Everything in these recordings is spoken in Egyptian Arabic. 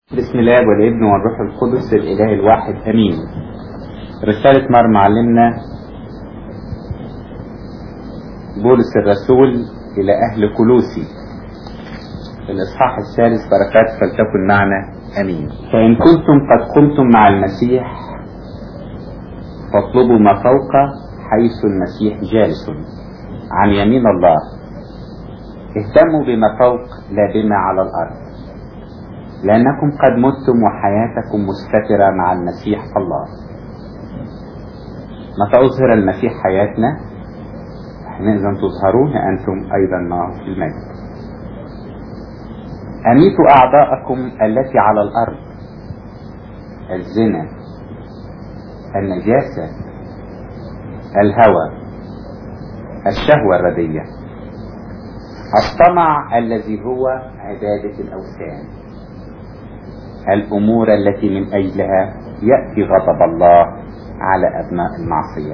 بسم الله والابن والروح القدس الاله الواحد امين رسالة مر معلمنا بولس الرسول الى اهل كلوسي الاصحاح الثالث بركات فلتكن معنا امين فان كنتم قد قمتم مع المسيح فاطلبوا ما فوق حيث المسيح جالس عن يمين الله اهتموا بما فوق لا بما على الارض لأنكم قد متم وحياتكم مستترة مع المسيح الله متى أظهر المسيح حياتنا حينئذ تظهرون أنتم أيضا معه في المجد أميتوا أعضاءكم التي على الأرض الزنا النجاسة الهوى الشهوة الردية الطمع الذي هو عبادة الأوثان الأمور التي من أجلها يأتي غضب الله على أبناء المعصية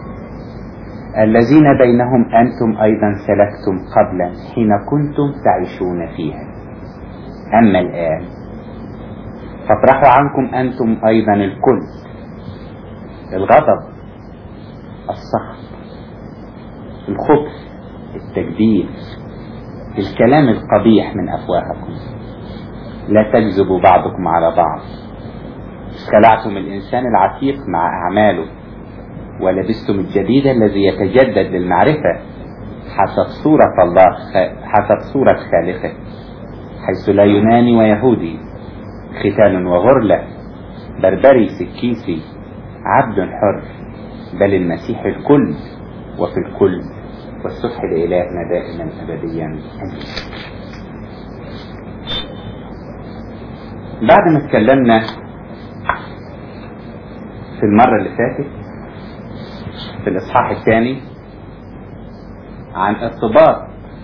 الذين بينهم أنتم أيضا سلكتم قبلا حين كنتم تعيشون فيها أما الآن فاطرحوا عنكم أنتم أيضا الكل الغضب السخط الخبث التجديد الكلام القبيح من أفواهكم لا تكذبوا بعضكم على بعض خلعتم الإنسان العتيق مع أعماله ولبستم الجديد الذي يتجدد للمعرفة حسب صورة الله حسب صورة خالقه حيث لا يوناني ويهودي ختان وغرلة بربري سكيسي عبد حر بل المسيح الكل وفي الكل والسبح لإلهنا دائما أبديا أمين بعد ما اتكلمنا في المرة اللي فاتت في الإصحاح الثاني عن ارتباط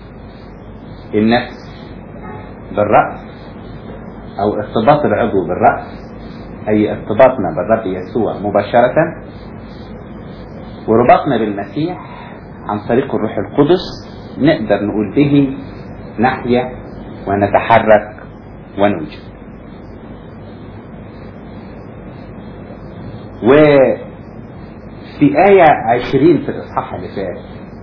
النفس بالرأس أو ارتباط العضو بالرأس أي ارتباطنا بالرب يسوع مباشرة ورباطنا بالمسيح عن طريق الروح القدس نقدر نقول به نحيا ونتحرك ونوجد وفي آية عشرين في الإصحاح اللي فات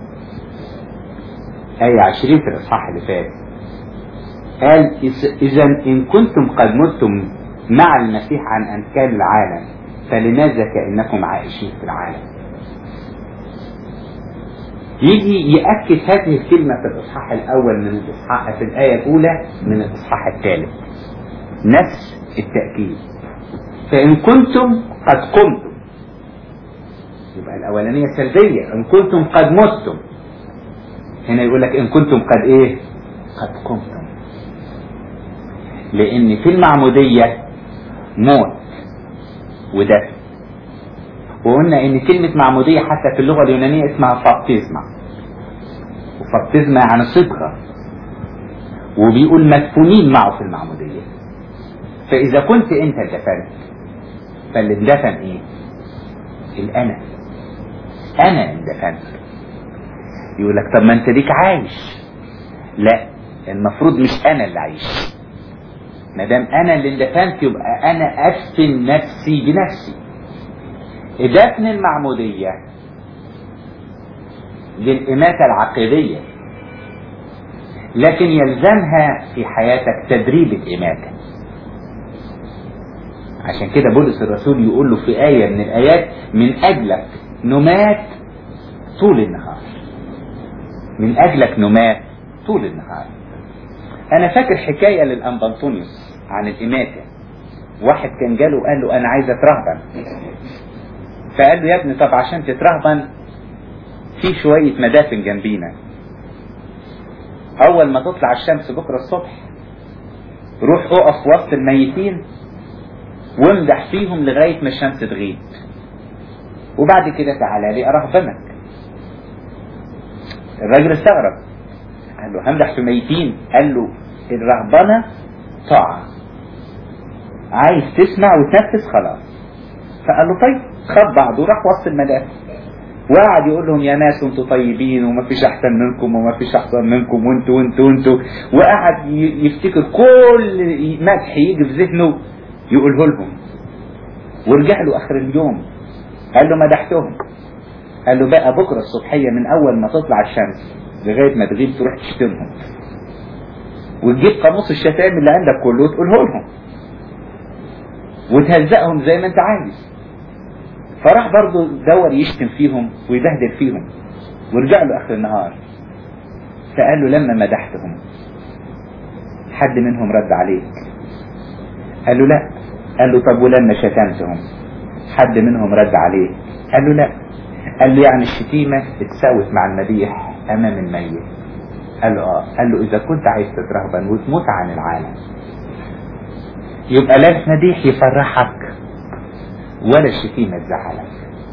آية عشرين في الإصحاح اللي فات قال إذا إن كنتم قد متم مع المسيح عن أنكال العالم فلماذا كأنكم عائشين في العالم يجي يأكد هذه الكلمة في الإصحاح الأول من الإصحاح في الآية الأولى من الإصحاح الثالث نفس التأكيد فإن كنتم قد قمتم يبقى الأولانية سلبية إن كنتم قد متم هنا يقول لك إن كنتم قد إيه قد قمتم لأن في المعمودية موت ودفن وقلنا إن كلمة معمودية حتى في اللغة اليونانية اسمها فابتزما وفابتزما يعني صبغة وبيقول مدفونين معه في المعمودية فإذا كنت أنت دفنت فاللي اندفن ايه الانا انا اندفنت يقول لك طب ما انت ليك عايش لا المفروض مش انا اللي عايش ما دام انا اللي اندفنت يبقى انا ادفن نفسي بنفسي دفن المعمودية للإماتة العقيدية لكن يلزمها في حياتك تدريب الإماتة عشان كده بولس الرسول يقول له في آية من الآيات من أجلك نمات طول النهار من أجلك نمات طول النهار أنا فاكر حكاية للأنبنطونيوس عن الإماتة واحد كان جاله قال له أنا عايز أترهبن فقال له يا ابني طب عشان تترهبن في شوية مدافن جنبينا أول ما تطلع الشمس بكرة الصبح روح اقف وسط الميتين وامدح فيهم لغاية ما الشمس تغيب وبعد كده تعالى لي أرهبنك الراجل استغرب قال له همدح في ميتين قال له الرهبنة طاعة عايز تسمع وتنفذ خلاص فقال له طيب خد بعضه وراح وسط المدافع وقعد يقول لهم يا ناس انتوا طيبين وما فيش احسن منكم وما فيش احسن منكم وانتوا وانتوا وانتوا وقعد ي- يفتكر كل مدح يجي في ذهنه يقوله لهم ورجع له اخر اليوم قال له مدحتهم قال له بقى بكره الصبحيه من اول ما تطلع الشمس لغايه ما تغيب تروح تشتمهم وتجيب قاموس الشتائم اللي عندك كله وتقوله لهم وتهزقهم زي ما انت عايز فراح برضه دور يشتم فيهم ويبهدل فيهم ورجع له اخر النهار فقال له لما مدحتهم حد منهم رد عليك قال له لا قال له طب ولما شتمتهم حد منهم رد عليك قال له لا قال له يعني الشتيمة اتساوت مع المديح امام الميت قال له اه قال له اذا كنت عايز تترهبن وتموت عن العالم يبقى لا المديح يفرحك ولا الشتيمة تزعلك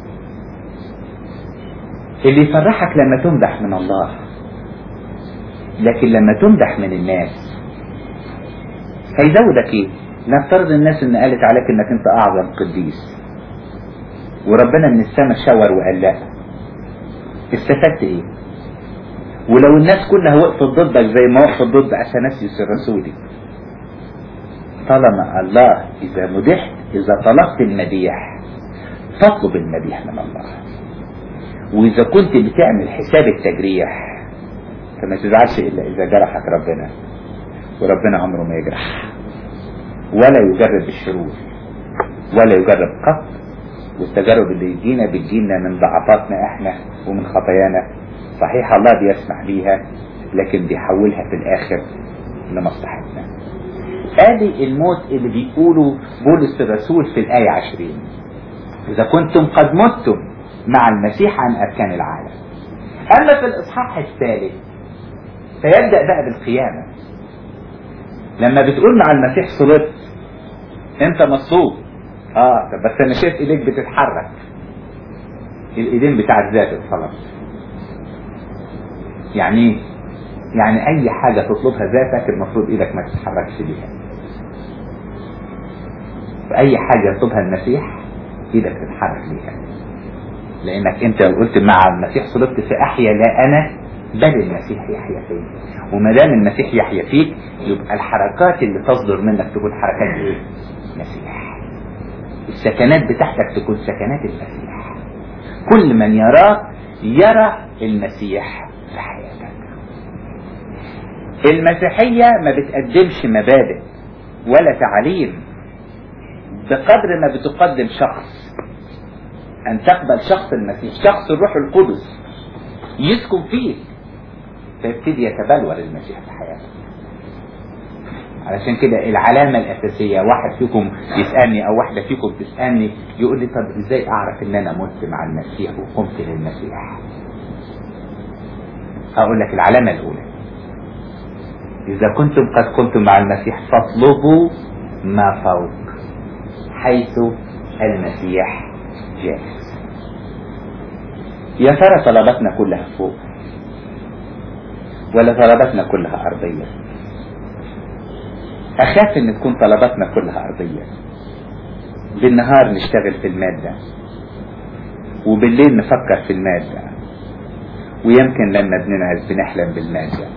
اللي يفرحك لما تمدح من الله لكن لما تمدح من الناس هيزودك ايه نفترض الناس ان قالت عليك انك انت اعظم قديس وربنا من السماء شاور وقال لا استفدت ايه ولو الناس كلها وقفت ضدك زي ما وقفت ضد اثناسيوس الرسولي طالما الله اذا مدحت اذا طلبت المديح فاطلب المديح من الله واذا كنت بتعمل حساب التجريح فما تزعلش الا اذا جرحك ربنا وربنا عمره ما يجرح ولا يجرب الشرور ولا يجرب قط والتجارب اللي يجينا بتجينا من ضعفاتنا احنا ومن خطايانا صحيح الله بيسمح بيها لكن بيحولها في الاخر لمصلحتنا ادي الموت اللي بيقوله بولس الرسول في الآية عشرين إذا كنتم قد متم مع المسيح عن أركان العالم أما في الإصحاح الثالث فيبدأ بقى بالقيامة لما بتقول مع المسيح صلبت أنت مصلوب اه طب بس انا شايف ايديك بتتحرك الايدين بتاعت ذات اتصلبت يعني ايه؟ يعني اي حاجة تطلبها ذاتك المفروض ايدك ما تتحركش بيها فاي حاجة يطلبها المسيح ايدك تتحرك بيها لانك انت لو قلت مع المسيح صلبت فاحيا لا انا بل المسيح يحيا فيك وما دام المسيح يحيا فيك يبقى الحركات اللي تصدر منك تكون حركات ايه؟ مسيح السكنات بتاعتك تكون سكنات المسيح كل من يراك يرى المسيح في حياتك المسيحية ما بتقدمش مبادئ ولا تعليم بقدر ما بتقدم شخص أن تقبل شخص المسيح شخص الروح القدس يسكن فيك فيبتدي يتبلور المسيح في حياتك علشان كده العلامة الأساسية واحد فيكم يسألني أو واحدة فيكم تسألني يقول لي طب إزاي أعرف إن أنا مت مع المسيح وقمت للمسيح أقول لك العلامة الأولى إذا كنتم قد قمتم مع المسيح فاطلبوا ما فوق حيث المسيح جالس يا ترى طلباتنا كلها فوق ولا طلباتنا كلها أرضية أخاف إن تكون طلباتنا كلها أرضية بالنهار نشتغل في المادة وبالليل نفكر في المادة ويمكن لما بننعس بنحلم بالمادة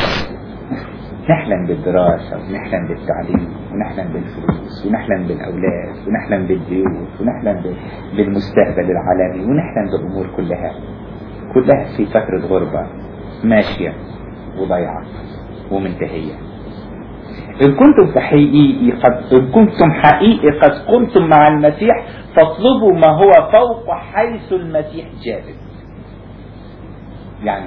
نحلم بالدراسة ونحلم بالتعليم ونحلم بالفلوس ونحلم بالأولاد ونحلم بالبيوت ونحلم بالمستقبل العالمي ونحلم بالأمور كلها كلها في فترة غربة ماشية وضيعة ومنتهية إن كنتم حقيقي قد إن كنتم حقيقي قد قمتم مع المسيح فاطلبوا ما هو فوق حيث المسيح جالس يعني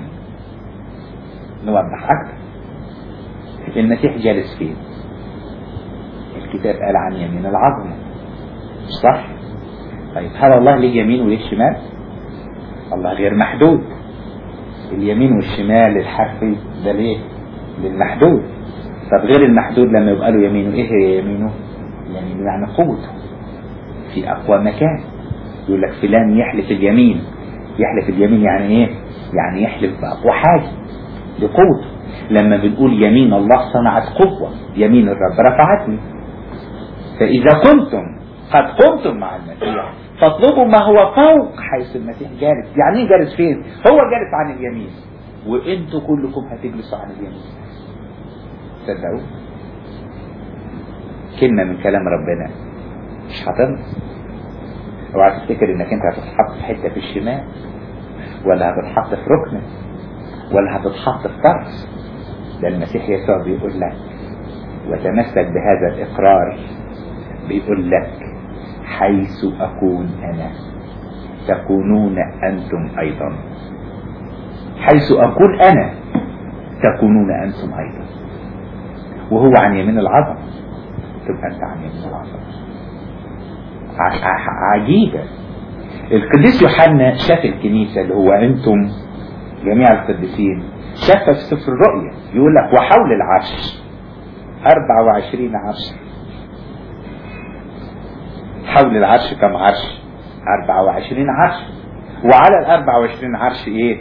نوضح أكثر المسيح جالس فين الكتاب قال عن يمين العظمة مش صح طيب هل الله ليه يمين وليه شمال الله غير محدود اليمين والشمال الحرفي ده ليه للمحدود طب غير المحدود لما يبقى له يمينه ايه هي يمينه يمينه يعني قوته في اقوى مكان يقول لك فلان يحلف اليمين يحلف اليمين يعني ايه يعني يحلف باقوى حاجه لقوته لما بنقول يمين الله صنعت قوة يمين الرب رفعتني فإذا كنتم قد قمتم مع المسيح فاطلبوا ما هو فوق حيث المسيح جالس يعني ايه جالس فين هو جالس عن اليمين وانتوا كلكم هتجلسوا عن اليمين تصدقوا كلمة من كلام ربنا مش هتنقص اوعى تفتكر انك انت هتتحط في حتة في الشمال ولا هتتحط في ركنة ولا هتتحط في طرف ده المسيح يسوع بيقول لك وتمسك بهذا الإقرار بيقول لك حيث أكون أنا تكونون أنتم أيضا حيث أكون أنا تكونون أنتم أيضا وهو عن يمين العظم تبقى أنت عن يمين العظم عجيبة القديس يوحنا شاف الكنيسة اللي هو أنتم جميع القديسين شافها في سفر الرؤيا يقول لك وحول العرش 24 عرش حول العرش كم عرش 24 عرش وعلى ال 24 عرش ايه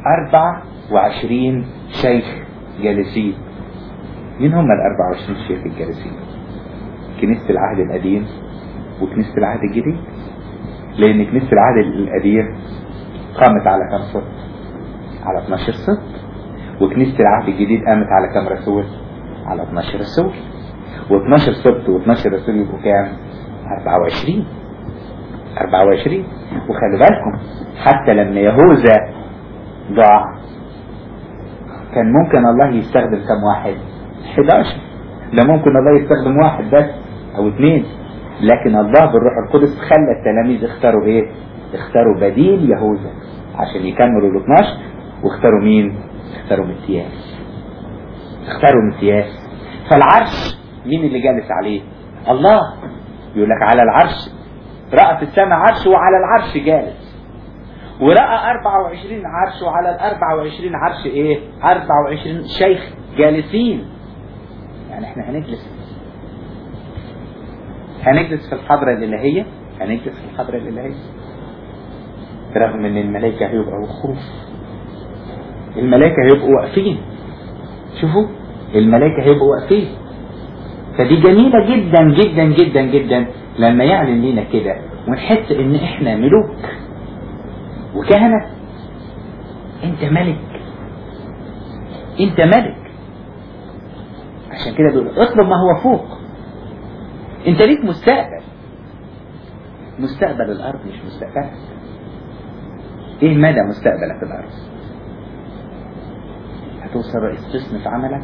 24 شيخ جالسين مين هم ال 24 شيخ الجالسين كنيسة العهد القديم وكنيسة العهد الجديد لان كنيسة العهد القديم قامت على كم سبط على 12 سبط وكنيسة العهد الجديد قامت على كم رسول على 12 رسول و12 سبط و12 رسول يبقوا كام 24 24 وخلي بالكم حتى لما يهوذا ضاع كان ممكن الله يستخدم كم واحد 11 ده ممكن الله يستخدم واحد بس او اثنين لكن الله بالروح القدس خلى التلاميذ اختاروا ايه اختاروا بديل يهوذا عشان يكملوا ال 12 واختاروا مين اختاروا متياس اختاروا متياس فالعرش مين اللي جالس عليه الله يقول لك على العرش رأى في السماء عرش وعلى العرش جالس ورأى 24 عرش وعلى ال 24 عرش ايه 24 شيخ جالسين يعني احنا هنجلس هنجلس في الحضرة الإلهية هنجلس في الحضرة الإلهية رغم ان الملائكة هيبقى وخوف الملائكة هيبقوا واقفين شوفوا الملائكة هيبقوا واقفين فدي جميلة جدا جدا جدا جدا لما يعلن لنا كده ونحس ان احنا ملوك وكهنة انت ملك انت ملك عشان كده بيقول اطلب ما هو فوق انت ليك مستقبل مستقبل الارض مش مستقبلك ايه مدى مستقبلك في الارض هتوصل رئيس قسم في عملك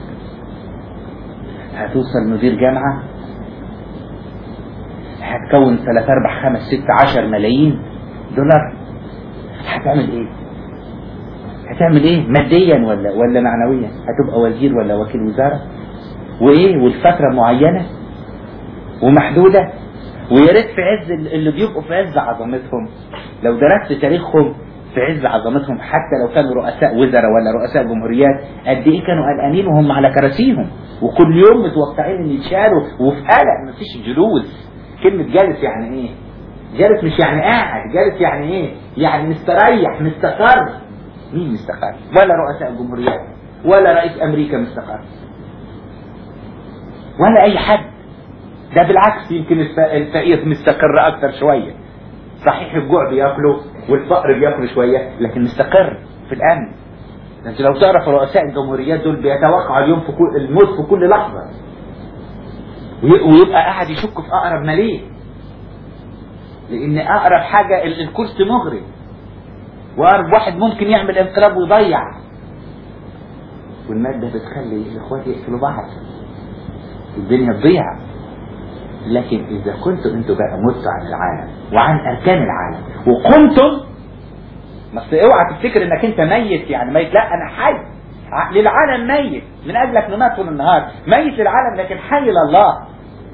هتوصل مدير جامعة هتكون ثلاث اربع خمس ست عشر ملايين دولار هتعمل ايه هتعمل ايه ماديا ولا ولا معنويا هتبقى وزير ولا وكيل وزارة وايه والفترة معينة ومحدودة ويا ريت في عز اللي بيبقوا في عز عظمتهم لو درست تاريخهم في عز عظمتهم حتى لو كانوا رؤساء وزراء ولا رؤساء جمهوريات قد ايه كانوا قلقانين وهم على كراسيهم وكل يوم متوقعين ان يتشالوا وفي قلق مفيش جلوس كلمة جالس يعني ايه؟ جالس مش يعني قاعد جالس يعني ايه؟ يعني مستريح مستقر مين مستقر؟ ولا رؤساء الجمهوريات ولا رئيس امريكا مستقر ولا اي حد ده بالعكس يمكن الفقير مستقر اكتر شوية صحيح الجوع بياكله والفقر بياكله شوية لكن مستقر في الامن انت لو تعرف رؤساء الجمهوريات دول بيتوقع اليوم في كل الموت في كل لحظة ويبقى قاعد يشك في اقرب ما ليه لان اقرب حاجة الكرسي مغري واقرب واحد ممكن يعمل انقلاب ويضيع والمادة بتخلي الاخوات يقتلوا بعض الدنيا تضيع لكن اذا كنتوا انتوا بقى متوا عن العالم وعن اركان العالم وقمتم ما اوعى تفتكر انك انت ميت يعني ميت لا انا حي للعالم ميت من اجلك نمات طول النهار ميت للعالم لكن حي لله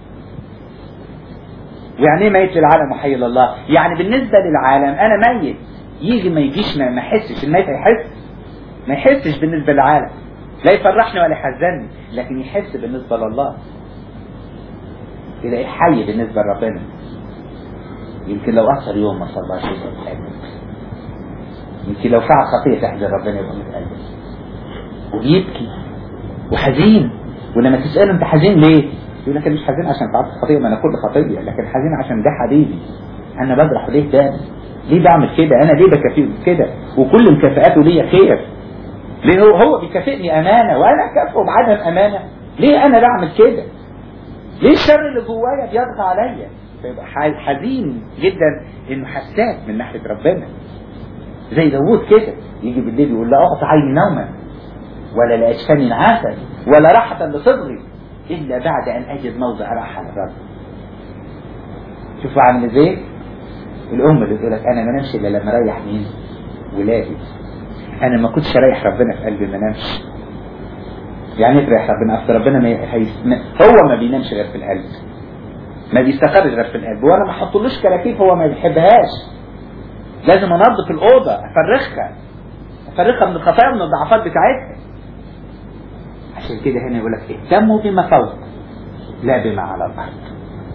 يعني ايه ميت للعالم وحي لله يعني بالنسبة للعالم انا ميت يجي ما يجيش ما يحسش الميت هيحس ما يحسش بالنسبة للعالم لا يفرحني ولا يحزنني لكن يحس بالنسبة لله تلاقيه حي بالنسبة لربنا يمكن لو أخر يوم ما صلاش يبقى متألم يمكن لو فعل خطية تحت ربنا يبقى متألم وبيبكي وحزين ولما تسأله أنت حزين ليه؟ يقول لك أنا مش حزين عشان فعلت خطية ما أنا كل خطية لكن حزين عشان ده حبيبي انا بجرح ليه ده ليه بعمل كده انا ليه بكافئه كده وكل مكافئاته ليا خير ليه هو هو بيكافئني امانه وانا اكافئه بعدم امانه ليه انا بعمل كده ليه الشر اللي جوايا بيضغط عليا فيبقى حزين جدا انه حساس من ناحيه ربنا زي داوود كده يجي بالليل يقول لا اعطى عيني نوما ولا لاجفاني نعاسا ولا راحه لصدري الا بعد ان اجد موضع راحه للرب شوفوا عامل ازاي الام اللي تقول لك انا ما نمشي الا لما اريح مين ولادي انا ما كنتش اريح ربنا في قلبي ما نمشي يعني ايه تريح ربنا اصل ربنا ما هيس... هو ما بينامش غير في القلب ما بيستقرش غير في القلب وانا ما احطلوش كراكيب هو ما بيحبهاش لازم انظف الاوضه افرخها افرخها من الخطايا من الضعفات بتاعتها عشان كده هنا يقول لك اهتموا بما فوق لا بما على الارض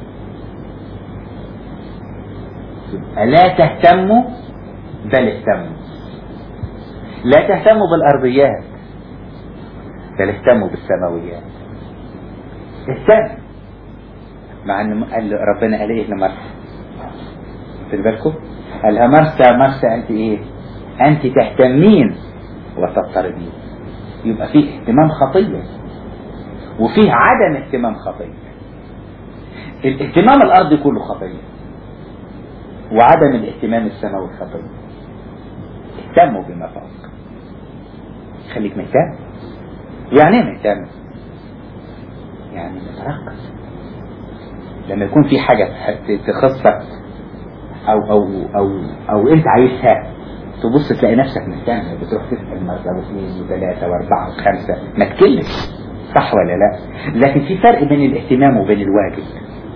لا تهتموا بل اهتموا لا تهتموا بالارضيات بل اهتموا بالسماويات اهتم مع ان قال ربنا قال ايه لمرسى في بالكم قالها مرسى مرسى انت ايه انت تهتمين وتضطربين يبقى فيه اهتمام خطيه وفيه عدم اهتمام خطيه الاهتمام الارضي كله خطيه وعدم الاهتمام السماوي خطيه اهتموا بما فوق خليك مهتم يعني ايه مهتم يعني متركز لما يكون في حاجة تخصك او او او او انت عايزها تبص تلاقي نفسك مهتم بتروح تسأل مرة واثنين وثلاثة واربعة وخمسة ما تكلش صح ولا لا لكن في فرق بين الاهتمام وبين الواجب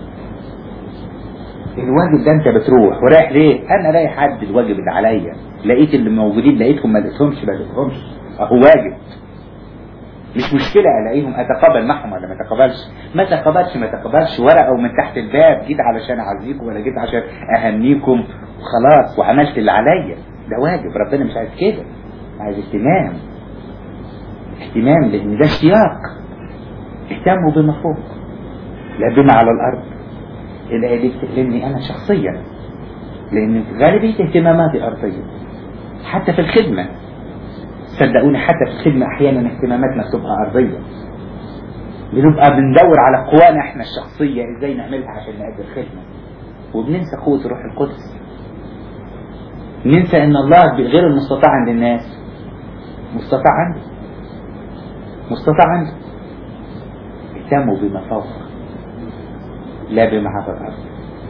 الواجب ده انت بتروح ورايح ليه انا رايح ادي الواجب اللي عليا لقيت اللي موجودين لقيتهم ما لقيتهمش ما لقيتهمش اهو واجب مش مشكلة الاقيهم اتقابل معهم ولا ما اتقابلش ما تقابلش ما تقابلش ورقة ومن تحت الباب جيت علشان اعزيكم ولا جيت عشان اهنيكم وخلاص وعملت اللي عليا ده واجب ربنا مش عايز كده عايز اهتمام اهتمام لان ده اشتياق اهتموا بما فوق لا بما على الارض الآية دي بتكلمني أنا شخصيا لأن غالبية اهتماماتي أرضية حتى في الخدمة صدقوني حتى في الخدمة أحيانا اهتماماتنا بتبقى أرضية بنبقى بندور على قوانا احنا الشخصية ازاي نعملها عشان نأدي الخدمة وبننسى قوة الروح القدس ننسى ان الله غير المستطاع عند الناس مستطاع عنده مستطاع عنده اهتموا بما فوق لا بما على الارض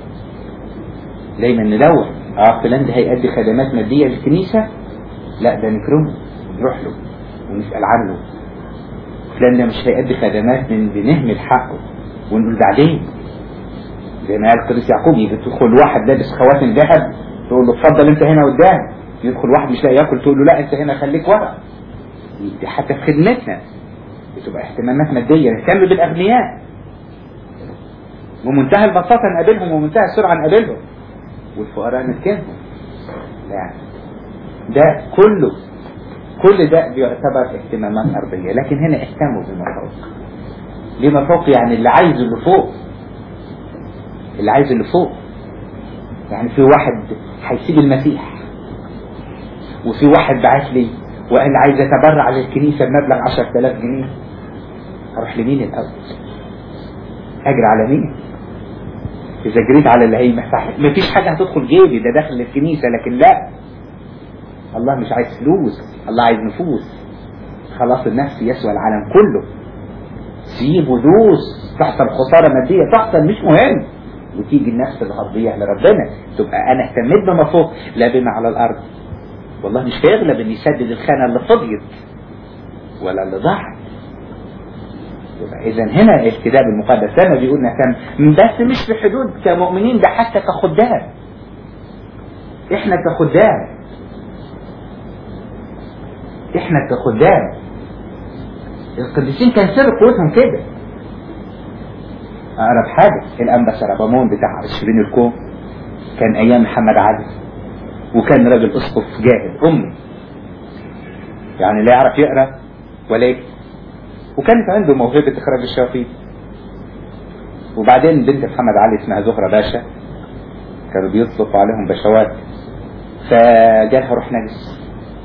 دايما ندور اه فلان ده هيأدي خدمات مادية للكنيسة لا ده نكرمه نروح له ونسأل عنه فلان ده مش هيأدي خدمات من بنهمل حقه ونقول بعدين زي ما قال القديس يعقوب يجي تدخل واحد لابس خواتم ذهب تقول له اتفضل انت هنا قدام يدخل واحد مش لاقي ياكل تقول له لا انت هنا خليك ورا دي حتى في خدمتنا بتبقى اهتمامات مادية نهتم بالأغنياء ومنتهى البساطة نقابلهم ومنتهى السرعة نقابلهم والفقراء نسكنهم لا ده كله كل ده بيعتبر اهتمامات أرضية لكن هنا اهتموا بما فوق بما فوق يعني اللي عايزه اللي فوق اللي عايزه اللي فوق يعني في واحد هيسيب المسيح وفي واحد بعت لي وقال عايز اتبرع للكنيسة بمبلغ 10000 جنيه اروح لمين الاول اجري على مين اذا جريت على اللي هي محتاج مفيش حاجة هتدخل جيبي ده داخل الكنيسة لكن لا الله مش عايز فلوس الله عايز نفوس خلاص النفس يسوى العالم كله سيب ودوس تحصل خسارة مادية تحصل مش مهم وتيجي النفس اللي هتضيع لربنا تبقى انا اهتميت بما فوق لا بما على الارض والله مش هيغلب ان يسدد الخانة اللي فضيت ولا اللي ضاعت يبقى اذا هنا الكتاب المقدس لما بيقول نهتم بس مش في حدود كمؤمنين ده حتى كخدام احنا كخدام احنا كخدام القديسين كان سر قوتهم كده اقرب حاجة الانبا سربامون بتاع عشرين الكون كان ايام محمد علي وكان راجل اسقف جاهل امي يعني لا يعرف يقرا ولا يكتب وكانت عنده موهبة اخراج الشياطين وبعدين بنت محمد علي اسمها زهرة باشا كانوا بيطلقوا عليهم بشوات فجالها روح نجس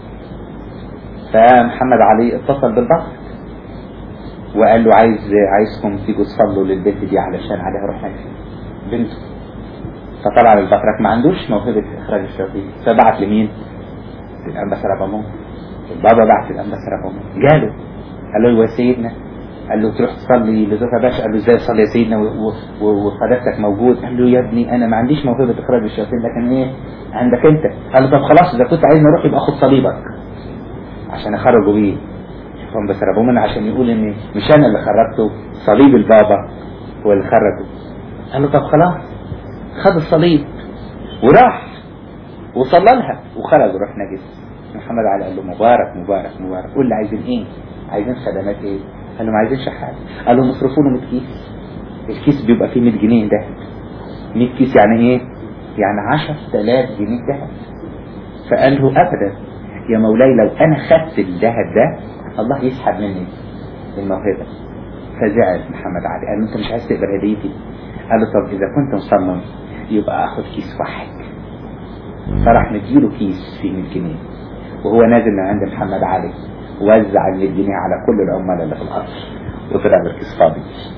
فمحمد علي اتصل بالبطرك وقال له عايز عايزكم تيجوا تصلوا للبنت دي علشان عليها روح نجس بنته فطبعا البطرك ما عندوش موهبة إخراج الشياطين فبعت لمين؟ للأنبا سرابامون البابا بعت للأنبا سرابامون جاله قال له يا سيدنا قال له تروح تصلي لزوجها باشا قال له ازاي اصلي يا سيدنا وحضرتك موجود قال له يا ابني انا ما عنديش موهبه اخراج الشياطين لكن ايه عندك انت قال له طب خلاص اذا كنت عايزني اروح يبقى خد صليبك عشان اخرجه بيه شوفهم بس ربنا عشان يقول ان مش انا اللي خرجته صليب البابا هو اللي خرجه قال له طب خلاص خد الصليب وراح وصلى لها وخرج روح نجس محمد علي قال له مبارك مبارك مبارك قول لي عايزين ايه عايزين خدمات ايه قال له ما عايزين شحات قال له نصرفوا له 100 كيس الكيس بيبقى فيه 100 جنيه دهب 100 كيس يعني ايه يعني 10000 جنيه دهب فقال له ابدا يا مولاي لو انا خدت الذهب ده الله يسحب مني الموهبه فزعل محمد علي قال له انت مش عايز تقبل هديتي قال له طب اذا كنت مصمم يبقى اخد كيس واحد فراح مديله كيس فيه 100 جنيه وهو نازل من عند محمد علي وزع ال 100 جنيه على كل العمال اللي في القصر وطلع بالكيس فاضي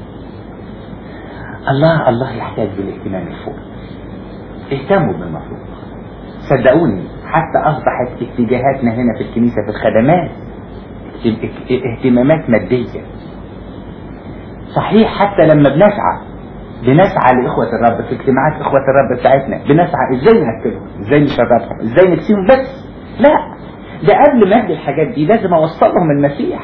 الله الله يحتاج بالاهتمام الفوق اهتموا بالمخلوق صدقوني حتى اصبحت اتجاهاتنا هنا في الكنيسه في الخدمات اهتمامات ماديه صحيح حتى لما بنسعى بنسعى لاخوه الرب في اجتماعات اخوه الرب بتاعتنا بنسعى ازاي ناكلهم ازاي نشربهم ازاي نكسيهم بس لا ده قبل ما ادي الحاجات دي لازم اوصل لهم المسيح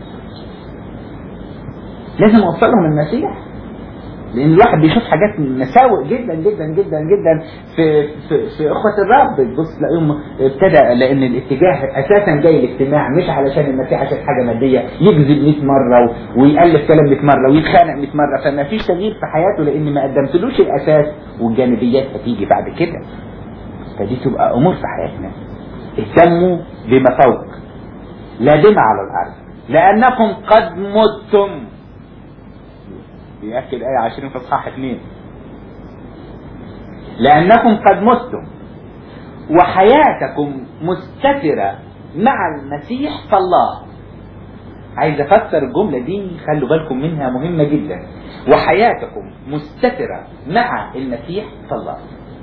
لازم اوصل لهم المسيح لان الواحد بيشوف حاجات مساوئ جدا جدا جدا جدا في في, في اخوه الرب تبص تلاقيهم ابتدى لان الاتجاه اساسا جاي الاجتماع مش علشان المسيح عشان حاجه ماديه يكذب 100 مره ويالف كلام 100 مره ويتخانق 100 مره فما فيش تغيير في حياته لان ما قدمتلوش الاساس والجانبيات هتيجي بعد كده فدي تبقى امور في حياتنا اهتموا بما فوق لا بما على الارض لانكم قد متم بيأكد آية 20 في اصحاح 2 لأنكم قد متم وحياتكم مستترة مع المسيح فالله عايز افسر الجملة دي خلوا بالكم منها مهمة جدا وحياتكم مستترة مع المسيح فالله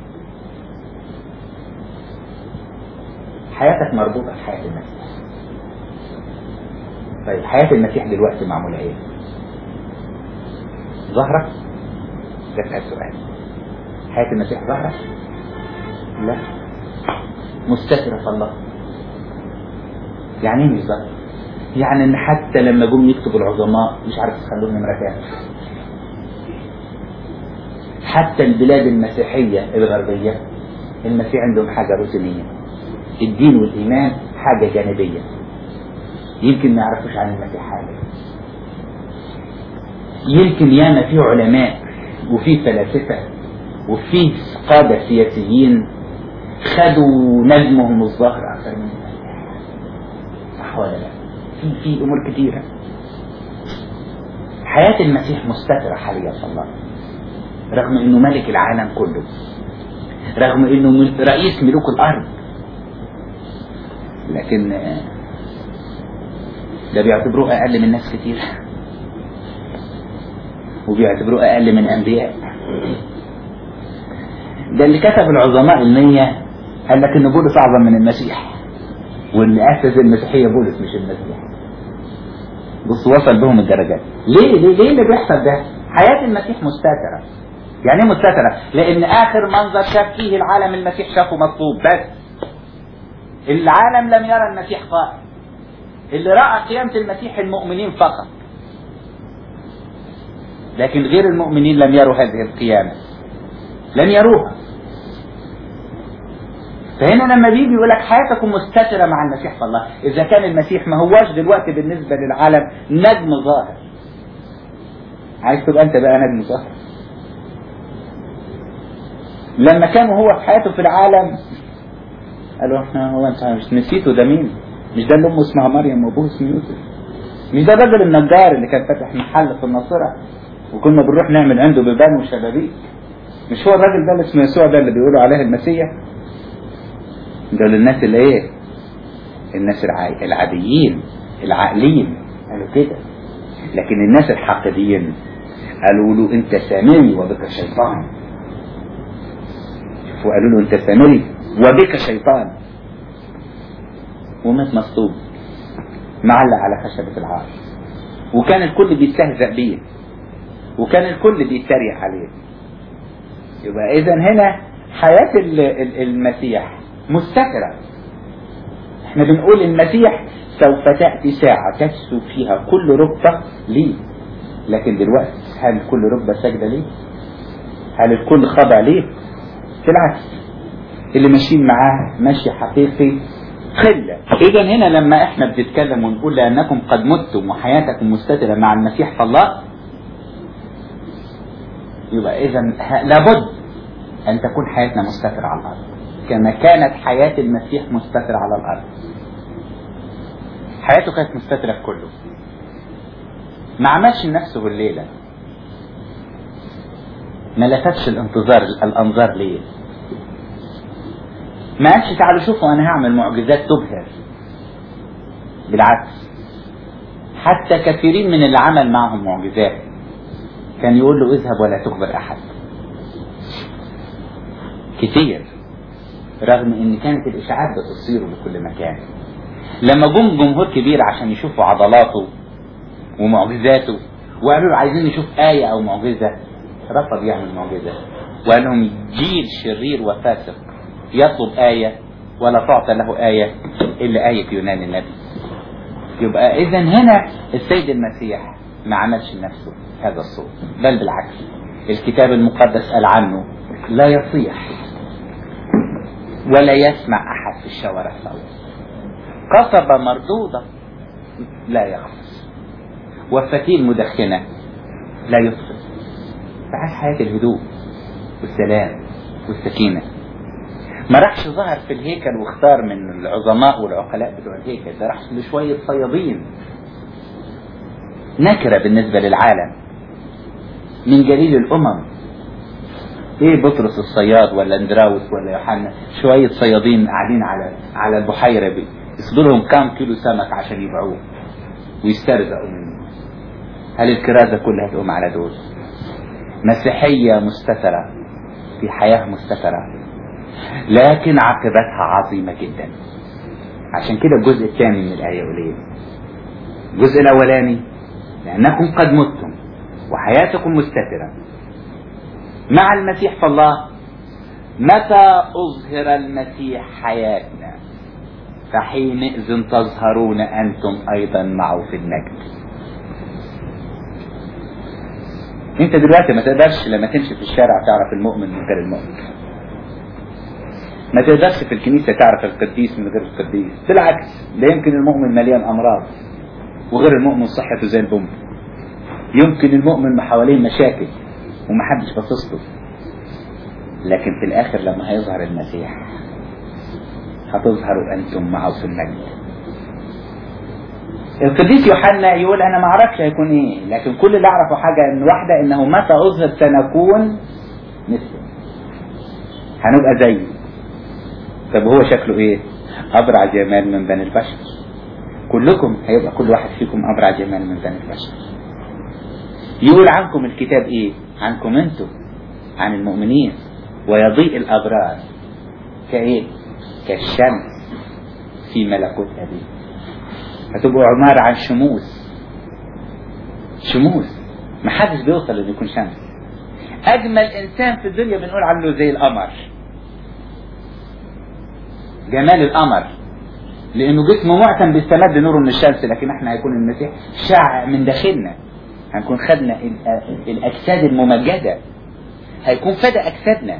حياتك مربوطة بحياة المسيح طيب حياة المسيح دلوقتي معمولة ايه ظهرك ده اسأل سؤال حياة المسيح ظهرك لا مستترة في الله يعني ايه مش ظهر يعني ان حتى لما جم يكتبوا العظماء مش عارف يخلوه نمرة كام حتى البلاد المسيحية الغربية المسيح عندهم حاجة روتينية الدين والإيمان حاجة جانبية يمكن ما يعرفوش عن المسيح حاجة يمكن ياما في علماء وفي فلاسفة وفي قادة سياسيين خدوا نجمهم الظهر أكثر من المسيح صح ولا لا؟ في في أمور كثيرة حياة المسيح مستترة حاليا في الله رغم انه ملك العالم كله رغم انه رئيس ملوك الارض لكن ده بيعتبروه اقل من ناس كتير وبيعتبروه اقل من انبياء ده اللي كتب العظماء المية قال لك ان بولس اعظم من المسيح واللي اسس المسيحيه بولس مش المسيح بص وصل بهم الدرجات ليه ليه ليه اللي بيحصل ده حياه المسيح مستتره يعني ايه مستتره لان اخر منظر شاف فيه العالم المسيح شافه مطلوب بس العالم لم يرى المسيح قائم اللي راى قيامه المسيح المؤمنين فقط لكن غير المؤمنين لم يروا هذه القيامه لم يروها فهنا لما بيجي يقول لك حياتكم مستترة مع المسيح في الله إذا كان المسيح ما هواش دلوقتي بالنسبة للعالم نجم ظاهر عايز تبقى أنت بقى نجم ظاهر لما كان هو في حياته في العالم قالوا احنا هو انت مش نسيته ده مين؟ مش ده اللي امه اسمها مريم وابوه اسمه يوسف مش ده الراجل النجار اللي كان فاتح محل في الناصرة وكنا بنروح نعمل عنده بيبان وشبابيك مش هو الراجل ده اللي اسمه يسوع ده اللي بيقولوا عليه المسيح دول الناس اللي ايه الناس الع- العاديين العاقلين قالوا كده لكن الناس الحاقدين قالوا له انت سامري وبك شيطان شوفوا قالوا له انت سامري وبك شيطان ومات مصلوب معلق على خشبة العار وكان الكل بيستهزأ بيه وكان الكل بيتريق عليه يبقى اذا هنا حياة ال- ال- المسيح مستترة احنا بنقول المسيح سوف تأتي ساعة تكسو فيها كل ركبة ليه لكن دلوقتي هل كل ركبة سجدة ليه هل الكل خضع ليه بالعكس اللي ماشيين معاه ماشي حقيقي قلة إذا هنا لما إحنا بنتكلم ونقول لأنكم قد متم وحياتكم مستترة مع المسيح فالله يبقى إذا ه- لابد أن تكون حياتنا مستترة على الأرض كما كانت حياة المسيح مستترة على الأرض حياته كانت مستترة في كله ما عملش لنفسه الليلة ما لفتش الانتظار الأنظار ليه ما قالش تعالوا شوفوا أنا هعمل معجزات تبهر بالعكس حتى كثيرين من اللي عمل معهم معجزات كان يقول له اذهب ولا تخبر أحد كتير رغم ان كانت الاشاعات بتصير لكل مكان لما جم جمهور كبير عشان يشوفوا عضلاته ومعجزاته وقالوا له عايزين نشوف آية أو معجزة رفض يعمل معجزة وقال لهم جيل شرير وفاسق يطلب آية ولا تعطى له آية إلا آية يونان النبي يبقى إذا هنا السيد المسيح ما عملش لنفسه هذا الصوت بل بالعكس الكتاب المقدس قال عنه لا يصيح ولا يسمع أحد في الشوارع صوت قصبة مردودة لا يخلص وفتيل مدخنة لا يطفئ فعاش حياة الهدوء والسلام والسكينة ما راحش ظهر في الهيكل واختار من العظماء والعقلاء بتوع الهيكل ده راح لشوية صيادين نكرة بالنسبة للعالم من جليل الأمم ايه بطرس الصياد ولا اندراوس ولا يوحنا شوية صيادين قاعدين على على البحيرة دي يصدوا لهم كام كيلو سمك عشان يبيعوه ويسترزقوا منه هل الكرازة كلها تقوم على دول مسيحية مستترة في حياة مستترة لكن عاقبتها عظيمة جدا عشان كده الجزء الثاني من الآية قليل الجزء الأولاني لأنكم قد متم وحياتكم مستترة مع المسيح فالله متى أظهر المسيح حياتنا فحينئذ تظهرون أنتم أيضا معه في المجد انت دلوقتي ما تقدرش لما تمشي في الشارع تعرف المؤمن من غير المؤمن ما تقدرش في الكنيسة تعرف القديس من غير القديس بالعكس ده يمكن المؤمن مليان أمراض وغير المؤمن صحته زي البوم يمكن المؤمن ما حواليه مشاكل ومحدش باصص له لكن في الآخر لما هيظهر المسيح هتظهروا أنتم معه في المجد القديس يوحنا يقول انا ما اعرفش هيكون ايه لكن كل اللي اعرفه حاجه ان واحده انه متى اظهر سنكون مثله هنبقى زيه طب هو شكله ايه ابرع جمال من بني البشر كلكم هيبقى كل واحد فيكم ابرع جمال من بني البشر يقول عنكم الكتاب ايه عنكم انتم عن المؤمنين ويضيء الابرار كايه كالشمس في ملكوت ابيه هتبقوا عمارة عن شموس شموس ما حدش بيوصل انه يكون شمس اجمل انسان في الدنيا بنقول عنه زي القمر جمال القمر لانه جسمه معتم بيستمد نوره من الشمس لكن احنا هيكون المسيح شع من داخلنا هنكون خدنا الاجساد الممجده هيكون فدى اجسادنا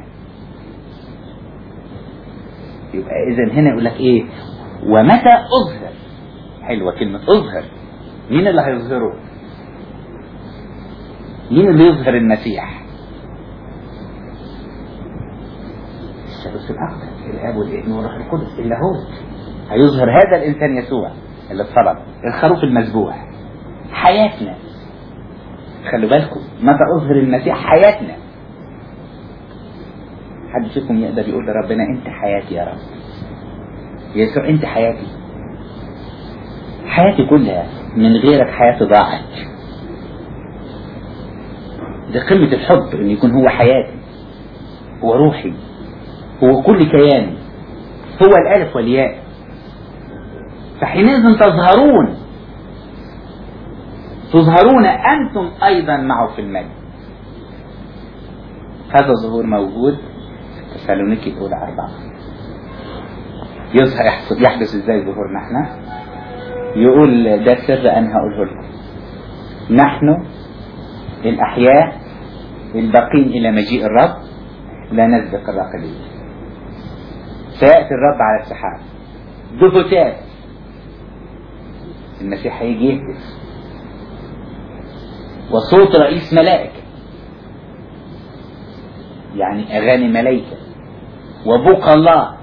يبقى اذا هنا يقول لك ايه ومتى اظهر حلوة كلمة اظهر مين اللي هيظهره مين اللي يظهر المسيح الثالوث الأقدس الآب والابن والروح القدس إلا هو هيظهر هذا الإنسان يسوع اللي اتصلب الخروف المذبوح حياتنا خلوا بالكم متى أظهر المسيح حياتنا حد فيكم يقدر يقول لربنا انت حياتي يا رب يسوع انت حياتي حياتي كلها من غيرك حياتي ضاعت ده قمة الحب ان يكون هو حياتي هو روحي هو كل كياني هو الالف والياء فحينئذ تظهرون تظهرون انتم ايضا معه في المجد هذا الظهور موجود في تسالونيكي الاولى اربعه يظهر يحدث, يحدث ازاي ظهورنا احنا يقول ده سر انا هقوله لكم نحن الاحياء الباقين الى مجيء الرب لا نسبق الراقدين سياتي الرب على السحاب دهوتات المسيح هيجي يهتف وصوت رئيس ملائكه يعني اغاني ملائكه وبكى الله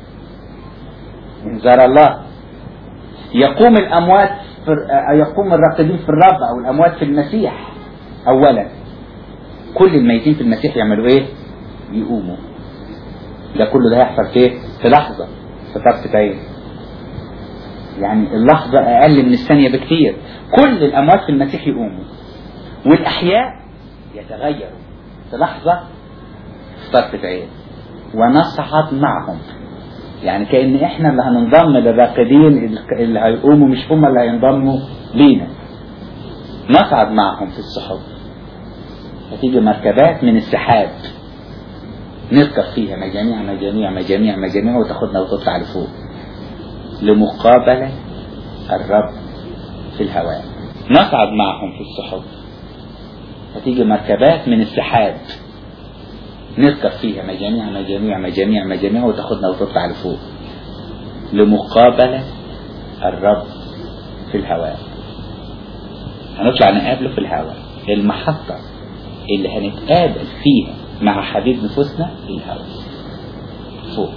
انذار الله يقوم الاموات في يقوم الراقدين في الرب او الاموات في المسيح اولا كل الميتين في المسيح يعملوا ايه يقوموا ده كله ده هيحصل في ايه في لحظه في طرف عين يعني اللحظة أقل من الثانية بكثير كل الأموات في المسيح يقوموا والأحياء يتغيروا في لحظة في طرفة عين ونصعد معهم يعني كأن احنا اللي هننضم للراقدين اللي هيقوموا مش هم اللي هينضموا لينا نصعد معهم في السحب هتيجي مركبات من السحاب نركب فيها مجاميع مجاميع مجاميع مجاميع وتاخدنا وتطلع لفوق لمقابلة الرب في الهواء نصعد معهم في السحب هتيجي مركبات من السحاب نركب فيها مجاميع مجاميع مجاميع مجاميع وتاخدنا وتطلع لفوق لمقابلة الرب في الهواء هنطلع نقابله في الهواء المحطة اللي هنتقابل فيها مع حبيب نفوسنا في الهواء فوق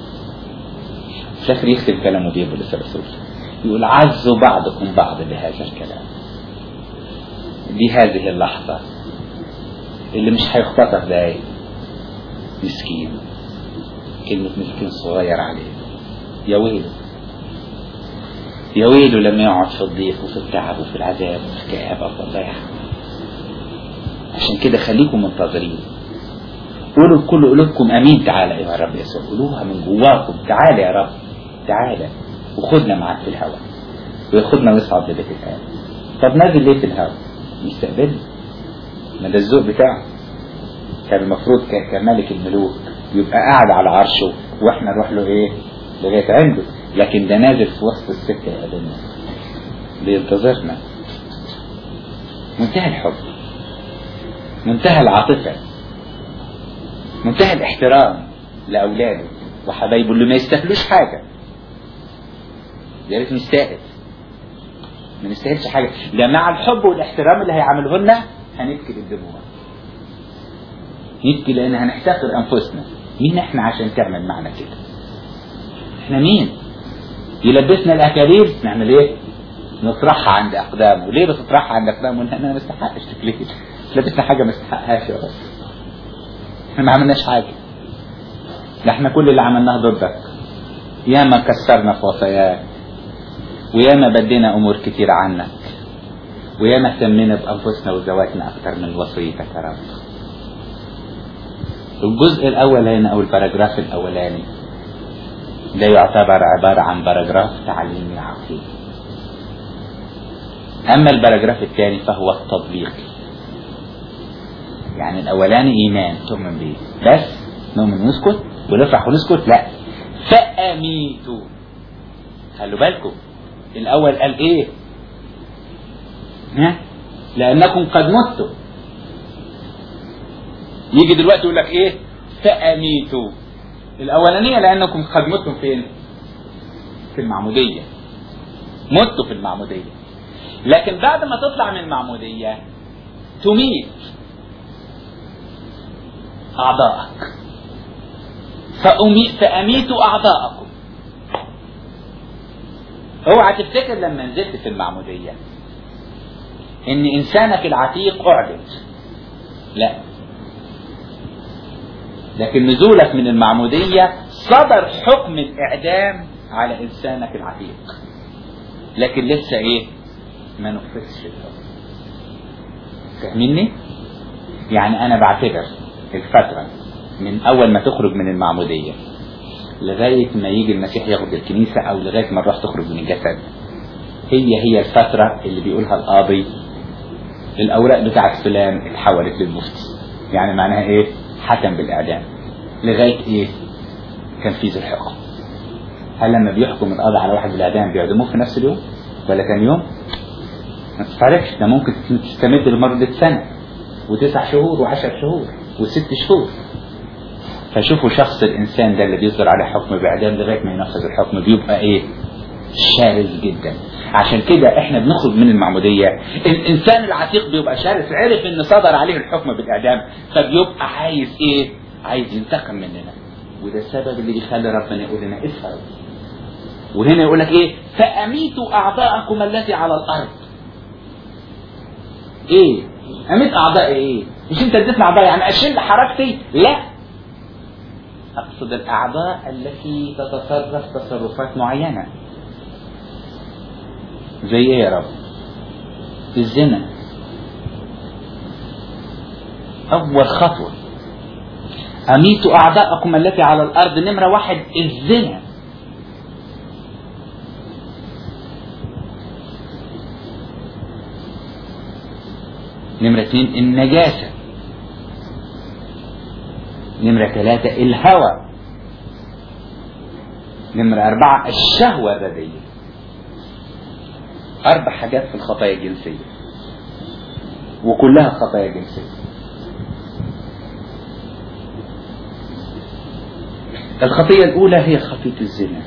فاكر يختم كلامه بيه بولس الرسول يقول عزوا بعضكم بعض بهذا الكلام دي هذه اللحظة اللي مش هيختصر دقايق مسكين كلمة مسكين صغير عليه يا ويله يا ويله لما يقعد في الضيق وفي التعب وفي العذاب وفي الكآبة الله يحمل عشان كده خليكم منتظرين قولوا بكل قلوبكم امين تعالى يا رب يسوع قولوها من جواكم تعالى يا رب تعالى وخدنا معاك في الهواء وياخدنا ويصعد لبيت الآب طب نازل ليه في الهواء مستقبل ما ده الذوق بتاعه كان المفروض كملك الملوك يبقى قاعد على عرشه واحنا نروح له ايه لغايه عنده لكن ده نازل في وسط السكه يا ابننا بينتظرنا منتهى الحب منتهى العاطفه منتهى الاحترام لاولاده وحبايبه اللي ما يستاهلوش حاجه يا ريت نستاهل ما نستاهلش حاجه ده مع الحب والاحترام اللي هيعمله لنا هنبكي بالدموع نبكي لان هنحتقر انفسنا مين احنا عشان تعمل معنا كده احنا مين يلبسنا الاكاليل نعمل ايه نطرحها عند اقدامه ليه بتطرحها عند اقدامه لان انا ما استحقش تكليف لبسنا حاجه ما استحقهاش يا رب احنا ما عملناش حاجه ده احنا كل اللي عملناه ضدك ياما كسرنا في وصاياك وياما بدينا امور كتير عنك وياما اهتمينا بانفسنا وذواتنا اكتر من وصيتك يا رب الجزء الاول هنا او الباراجراف الاولاني ده يعتبر عبارة عن باراجراف تعليمي عقلي اما الباراجراف الثاني فهو التطبيقي يعني الاولاني ايمان تؤمن به بس نؤمن ونسكت ونفرح ونسكت لا فاميتوا خلوا بالكم الاول قال ايه ها لانكم قد متم يجي دلوقتي يقول لك ايه فاميتوا الاولانيه لانكم قد متم فين في المعموديه متوا في المعموديه لكن بعد ما تطلع من المعموديه تميت اعضائك فأمي فاميتوا اعضائكم اوعى تفتكر لما نزلت في المعموديه ان انسانك العتيق اعبد لا لكن نزولك من المعمودية صدر حكم الإعدام على إنسانك العتيق لكن لسه إيه ما نفذش الحكم فاهميني يعني أنا بعتبر الفترة من أول ما تخرج من المعمودية لغاية ما يجي المسيح ياخد الكنيسة أو لغاية ما الروح تخرج من الجسد هي هي الفترة اللي بيقولها القاضي الأوراق بتاعت فلان اتحولت للمفتي يعني معناها إيه حكم بالإعدام لغاية إيه تنفيذ الحكم هل لما بيحكم القاضي على واحد بالإعدام بيعدموه في نفس اليوم ولا كان يوم ما تفرقش ده ممكن تستمد لمدة سنة وتسع شهور وعشر شهور وست شهور فشوفوا شخص الإنسان ده اللي بيصدر عليه حكم بإعدام لغاية ما ينفذ الحكم بيبقى إيه شرس جدا عشان كده احنا بنخرج من المعمودية الانسان العتيق بيبقى شرس عرف ان صدر عليه الحكم بالاعدام فبيبقى عايز ايه عايز ينتقم مننا وده السبب اللي بيخلي ربنا يقول لنا اسهروا وهنا يقول لك ايه فاميتوا اعضاءكم التي على الارض ايه اميت اعضائي ايه مش انت اديتني اعضاء يعني اشل حركتي لا اقصد الاعضاء التي تتصرف تصرفات معينه زي ايه يا رب الزنا اول خطوة اميتوا اعداءكم التي على الارض نمرة واحد الزنا نمرة اثنين النجاسة نمرة ثلاثة الهوى نمرة أربعة الشهوة الرديئة أربع حاجات في الخطايا الجنسية وكلها خطايا جنسية الخطية الأولى هي خطية الزنا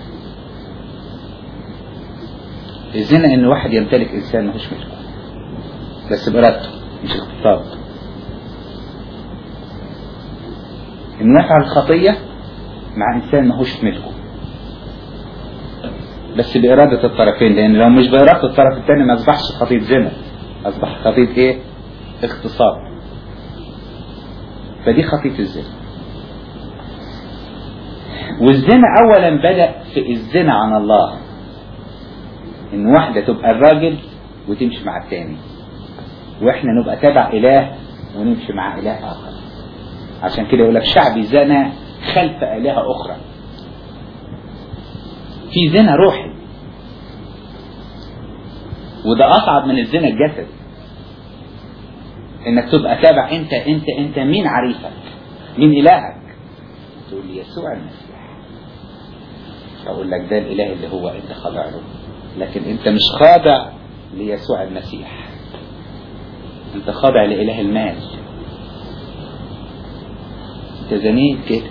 الزنا إن واحد يمتلك إنسان ماهوش ملكه بس بإرادته مش اغتصاب إنه يفعل الخطية مع إنسان ماهوش ملكه بس بإرادة الطرفين لأن لو مش بإرادة الطرف الثاني ما أصبحش خطية زنا أصبح خطية إيه؟ اغتصاب فدي خطية الزنا والزنا أولا بدأ في الزنا عن الله إن واحدة تبقى الراجل وتمشي مع الثاني وإحنا نبقى تبع إله ونمشي مع إله آخر عشان كده يقول لك شعبي زنى خلف آلهة أخرى في زنا روحي وده اصعب من الزنا الجسدي انك تبقى تابع انت انت انت مين عريفك مين الهك تقول لي يسوع المسيح اقول لك ده الاله اللي هو انت خاضع له لكن انت مش خاضع ليسوع المسيح انت خاضع لاله المال انت زنيت كده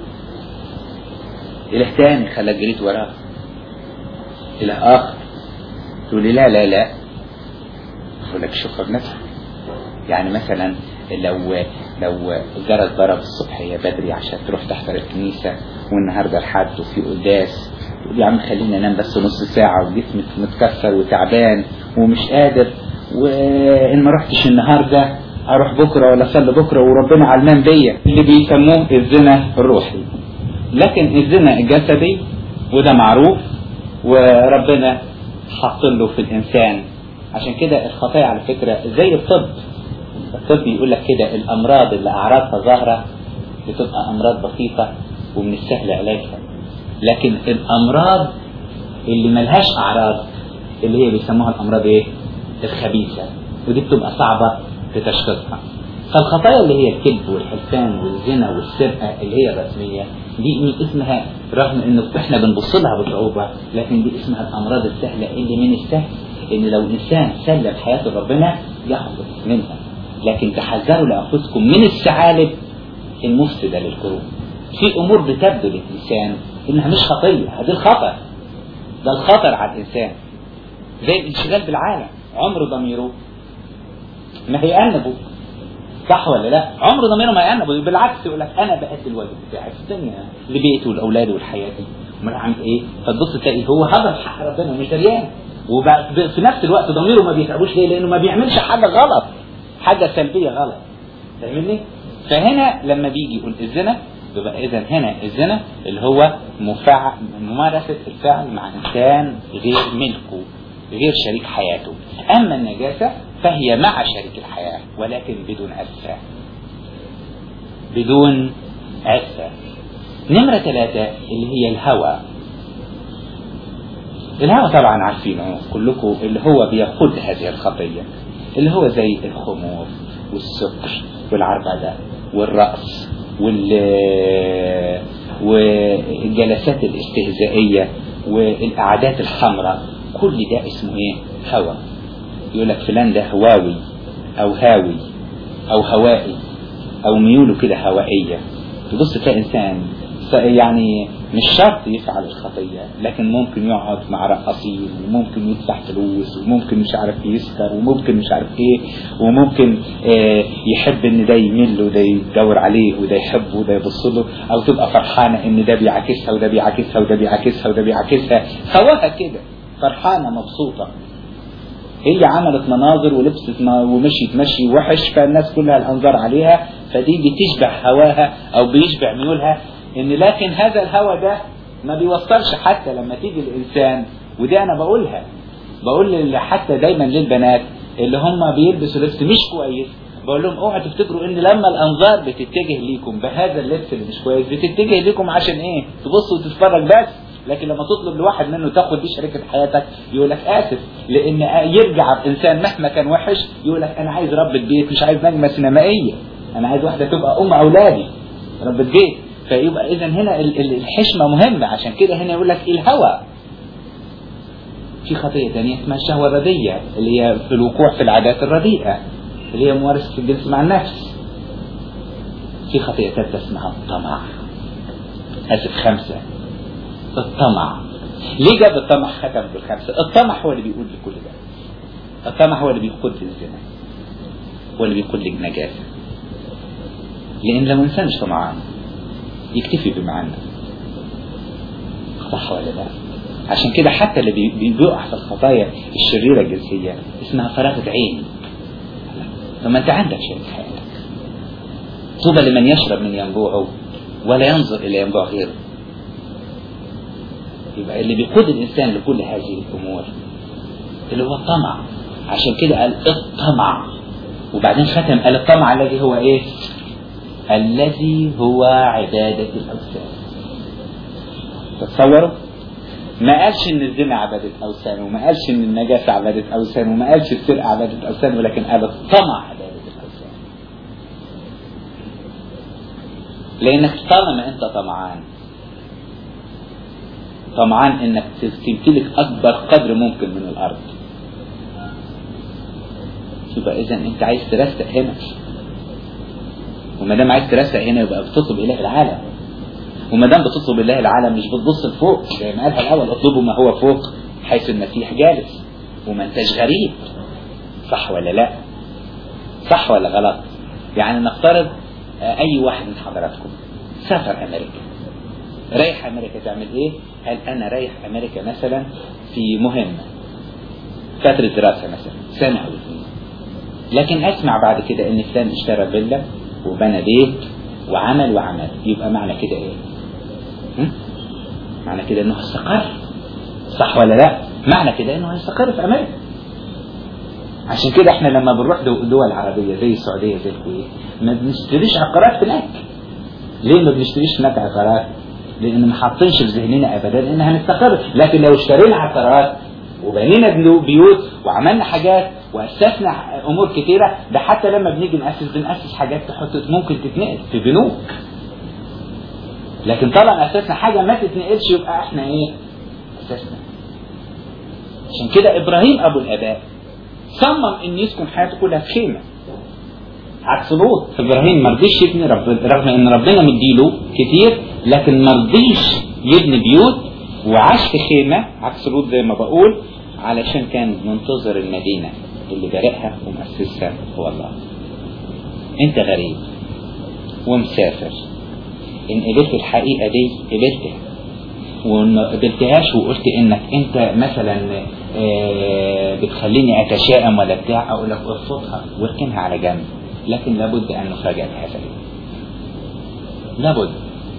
اله تاني خلاك جريت وراه إلى آخر تقول لي لا لا لا أقول لك شوفها بنفسك يعني مثلا لو لو جرت ضرب الصبحية بدري عشان تروح تحضر الكنيسة والنهاردة الحد وفي قداس تقول يا عم خليني انام بس نص ساعة وجسمي متكسر وتعبان ومش قادر وان ما رحتش النهاردة اروح بكرة ولا اصلي بكرة وربنا علمان بيا اللي بيسموه الزنا الروحي لكن الزنا الجسدي وده معروف وربنا حط له في الانسان عشان كده الخطايا على فكرة زي الطب الطب يقول لك كده الامراض اللي اعراضها ظاهرة بتبقى امراض بسيطة ومن السهل علاجها لكن الامراض اللي ملهاش اعراض اللي هي بيسموها الامراض ايه الخبيثة ودي بتبقى صعبة في تشخيصها فالخطايا اللي هي الكذب والحلفان والزنا والسرقة اللي هي الرسمية دي اسمها رغم انه احنا بنبص لها بصعوبة لكن دي اسمها الامراض السهلة اللي من السهل ان لو انسان سلم حياته لربنا يحفظ منها لكن تحذروا لانفسكم من الثعالب المفسدة للقلوب في امور بتبدو للانسان انها مش خطية هذه الخطر ده الخطر على الانسان زي الانشغال بالعالم عمر ضميره ما هيأنبه صح ولا لا عمر ضميره ما يأنبه بالعكس يقول لك انا بأدي الواجب بتاعي في الدنيا لبيتي ولاولادي ولحياتي امال اعمل ايه فتبص تلاقي هو هضم حق ربنا مش دريان وفي نفس الوقت ضميره ما بيتعبوش ليه لانه ما بيعملش حاجه غلط حاجه سلبيه غلط فاهمني فهنا لما بيجي يقول الزنا يبقى اذا هنا الزنا اللي هو مفع... ممارسة الفعل مع انسان غير ملكه غير شريك حياته اما النجاسة فهي مع شريك الحياة ولكن بدون عفة بدون عفة نمرة ثلاثة اللي هي الهوى الهوى طبعا عارفينه كلكم اللي هو بيقود هذه الخطية اللي هو زي الخمور والسكر والعربدة والرقص وال والجلسات الاستهزائية والقعدات الحمراء كل ده اسمه ايه هوى يقول لك فلان ده هواوي او هاوي او هوائي او ميوله كده هوائية تبص تلاقي انسان يعني مش شرط يفعل الخطية لكن ممكن يقعد مع رقاصين وممكن يدفع فلوس وممكن مش عارف يسكر وممكن مش عارف ايه وممكن آه يحب ان ده يميل وده يدور عليه وده يحبه وده يبص له او تبقى فرحانة ان ده بيعاكسها وده بيعاكسها وده بيعاكسها وده بيعاكسها هواها كده فرحانة مبسوطة هي عملت مناظر ولبست ومشيت مشي وحش فالناس كلها الانظار عليها فدي بتشبع هواها او بيشبع ميولها ان لكن هذا الهوى ده ما بيوصلش حتى لما تيجي الانسان ودي انا بقولها بقول حتى دايما للبنات اللي هم بيلبسوا لبس مش كويس بقول لهم اوعوا تفتكروا ان لما الانظار بتتجه ليكم بهذا اللبس اللي مش كويس بتتجه ليكم عشان ايه تبص وتتفرج بس لكن لما تطلب لواحد منه تاخد بيه شركة حياتك يقول لك اسف لان يرجع الانسان مهما كان وحش يقول لك انا عايز رب البيت مش عايز نجمة سينمائية انا عايز واحدة تبقى ام اولادي رب البيت فيبقى اذا هنا الحشمة مهمة عشان كده هنا يقول لك الهوى في خطية ثانية اسمها الشهوة الردية اللي هي في الوقوع في العادات الرديئة اللي هي ممارسة الجنس مع النفس في خطية ثالثة اسمها الطمع اسف خمسة الطمع ليه جاب الطمع ختم بالخمسة الطمع هو اللي بيقول لكل ده الطمع هو اللي بيقود للزنا هو اللي بيقود للنجاسة لان لو انسان مش طمعان يكتفي بما عنده صح ولا لا عشان كده حتى اللي بيقع في الخطايا الشريرة الجنسية اسمها فراغة عين لما انت عندك شيء في حياتك طوبى لمن يشرب من ينبوعه ولا ينظر الى ينبوع غيره يبقى اللي بيقود الانسان لكل هذه الامور اللي هو الطمع عشان كده قال الطمع وبعدين ختم قال الطمع الذي هو ايه الذي هو عبادة الأوثان تتصوروا ما قالش ان الزنا عبادة أوثان وما قالش ان النجاسة عبادة أوثان وما قالش السرقة عبادة أوثان ولكن قال الطمع عبادة الأوثان لأنك طالما أنت طمعان طمعان انك تمتلك اكبر قدر ممكن من الارض يبقى اذا انت عايز ترسق هنا وما دام عايز ترسق هنا يبقى بتطلب اله العالم وما دام بتطلب اله العالم مش بتبص لفوق زي ما قالها الاول اطلبوا ما هو فوق حيث المسيح جالس وما انتش غريب صح ولا لا صح ولا غلط يعني نفترض اي واحد من حضراتكم سافر امريكا رايح امريكا تعمل ايه قال انا رايح امريكا مثلا في مهمة فترة دراسة مثلا سنة او اثنين لكن اسمع بعد كده ان فلان اشترى فيلا وبنى بيت وعمل وعمل يبقى معنى كده ايه هم؟ معنى كده انه هيستقر صح ولا لا معنى كده انه هيستقر في امريكا عشان كده احنا لما بنروح دول عربية زي السعودية زي الكويت ما بنشتريش عقارات هناك ليه ما بنشتريش هناك عقارات لان ما حاطينش في ذهننا ابدا ان هنستقر لكن لو اشترينا عقارات وبنينا بيوت وعملنا حاجات واسسنا امور كتيره ده حتى لما بنيجي ناسس بناسس حاجات تحط ممكن تتنقل في بنوك لكن طبعا اسسنا حاجه ما تتنقلش يبقى احنا ايه اسسنا عشان كده ابراهيم ابو الاباء صمم ان يسكن حياته كلها في خيمه عكس لوط ابراهيم ما رضيش يبني رب رغم ان ربنا مديله كتير لكن ما رضيش يبني بيوت وعاش في خيمه عكس لوط زي ما بقول علشان كان منتظر المدينه اللي بارئها ومؤسسها هو الله انت غريب ومسافر ان قبلت الحقيقه دي قبلتها وما قبلتهاش وقلت انك انت مثلا آه بتخليني اتشائم ولا بتاع اقول لك ارفضها واركنها على جنب لكن لابد ان نخرج هذا لابد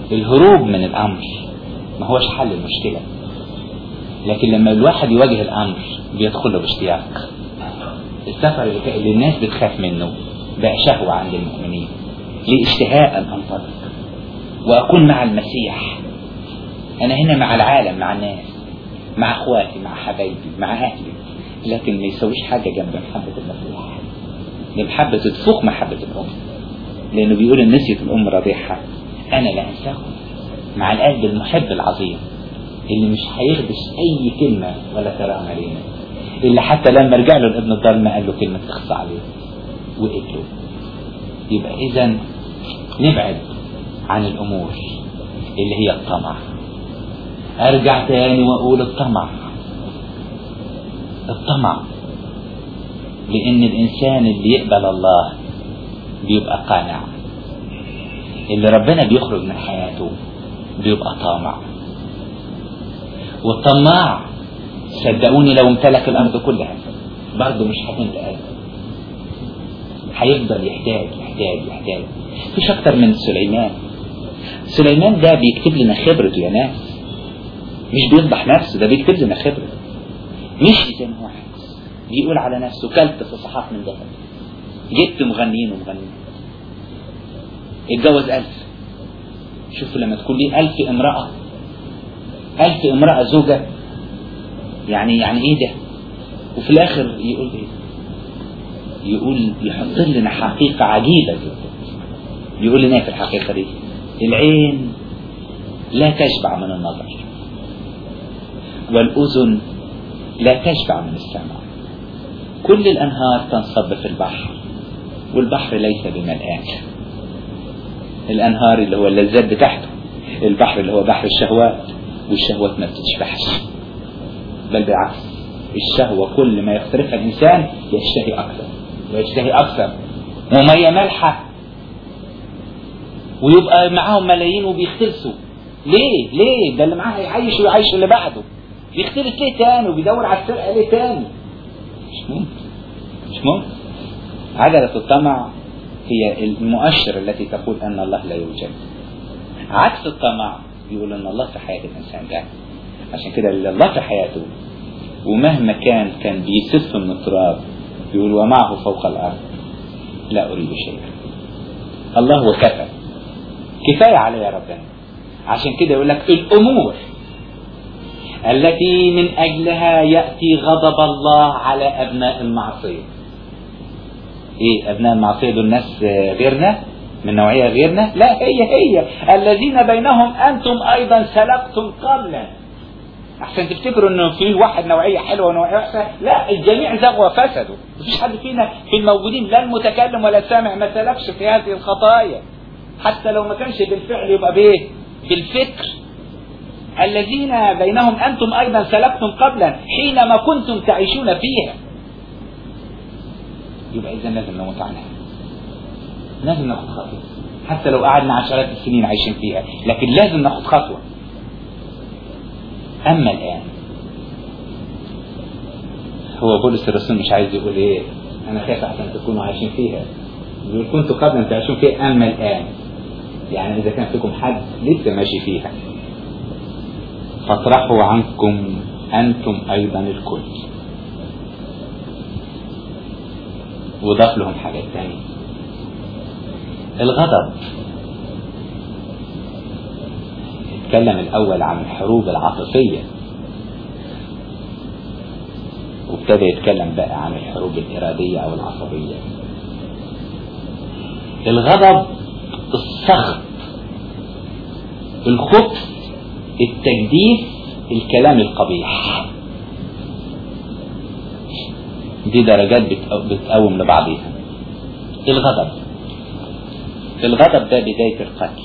الهروب من الامر ما هوش حل المشكله لكن لما الواحد يواجه الامر بيدخل له باشتياق السفر اللي اللي الناس بتخاف منه بقى شهوه عند المؤمنين ليه اشتهاء ان انطلق واكون مع المسيح انا هنا مع العالم مع الناس مع اخواتي مع حبايبي مع اهلي لكن ما يسويش حاجه جنب محبه المسيح دي محبه تفوق محبه الام لانه بيقول ان نسيت الام رضيعها انا لا انساكم مع القلب المحب العظيم اللي مش هيخدش اي كلمه ولا كرامه لينا اللي حتى لما رجع له الابن الضال قال له كلمه اخصى عليه وقبله يبقى اذا نبعد عن الامور اللي هي الطمع ارجع تاني واقول الطمع الطمع لان الانسان اللي يقبل الله بيبقى قانع اللي ربنا بيخرج من حياته بيبقى طامع والطماع صدقوني لو امتلك الارض كلها برضه مش هتملى قلبه هيفضل يحتاج يحتاج يحتاج مفيش اكتر من سليمان سليمان ده بيكتب لنا خبرته يا ناس مش بيفضح نفسه ده بيكتب لنا خبرته مش زي ما هو عايز بيقول على نفسه كلت في صحاف من ذهب جبت مغنيين ومغنيين اتجوز ألف شوفوا لما تكون لي ألف امرأة ألف امرأة زوجة يعني يعني ايه ده وفي الاخر يقول ايه يقول يحط لنا حقيقة عجيبة جدا يقول لنا في الحقيقة دي العين لا تشبع من النظر والأذن لا تشبع من السمع كل الأنهار تنصب في البحر والبحر ليس بملآن الأنهار اللي هو اللذات بتاعته البحر اللي هو بحر الشهوات والشهوات ما بتشبعش بل بالعكس الشهوة كل ما يقترفها الإنسان يشتهي أكثر ويشتهي أكثر ومية مالحة ويبقى معاهم ملايين وبيختلسوا ليه ليه ده اللي معاه هيعيش ويعيش اللي بعده بيختلس ليه تاني وبيدور على السرقة ليه تاني مش ممكن مش ممكن عجلة الطمع هي المؤشر التي تقول أن الله لا يوجد عكس الطمع يقول أن الله في حياة الإنسان ده عشان كده اللي الله في حياته ومهما كان كان بيسف من التراب يقول ومعه فوق الأرض لا أريد شيئا الله وكفى كفاية علي يا ربنا عشان كده يقول لك الأمور التي من أجلها يأتي غضب الله على أبناء المعصية إيه أبناء المعصية دول ناس غيرنا من نوعية غيرنا لا هي هي الذين بينهم أنتم أيضا سلكتم قبلا عشان تفتكروا انه في واحد نوعيه حلوه ونوعيه وحشه لا الجميع زغوا وفسدوا مفيش حد فينا في الموجودين لا المتكلم ولا السامع ما سلكش في هذه الخطايا حتى لو ما كانش بالفعل يبقى بايه بالفكر الذين بينهم انتم ايضا سلكتم قبلا حينما كنتم تعيشون فيها يبقى اذا لازم نموت عنها لازم ناخد خطوه حتى لو قعدنا عشرات السنين عايشين فيها لكن لازم ناخد خطوه أما الآن هو بولس الرسول مش عايز يقول إيه أنا خايف أحسن تكونوا عايشين فيها يقول كنتوا قبل أن تعيشون فيها أما الآن يعني إذا كان فيكم حد لسه ماشي فيها فاطرحوا عنكم أنتم أيضا الكل وضاف لهم حاجات تانية الغضب اتكلم الأول عن الحروب العاطفية وابتدى يتكلم بقى عن الحروب الإرادية أو العصبية الغضب السخط الخبث التجديف الكلام القبيح دي درجات بتقوم لبعضها الغضب الغضب ده بداية القتل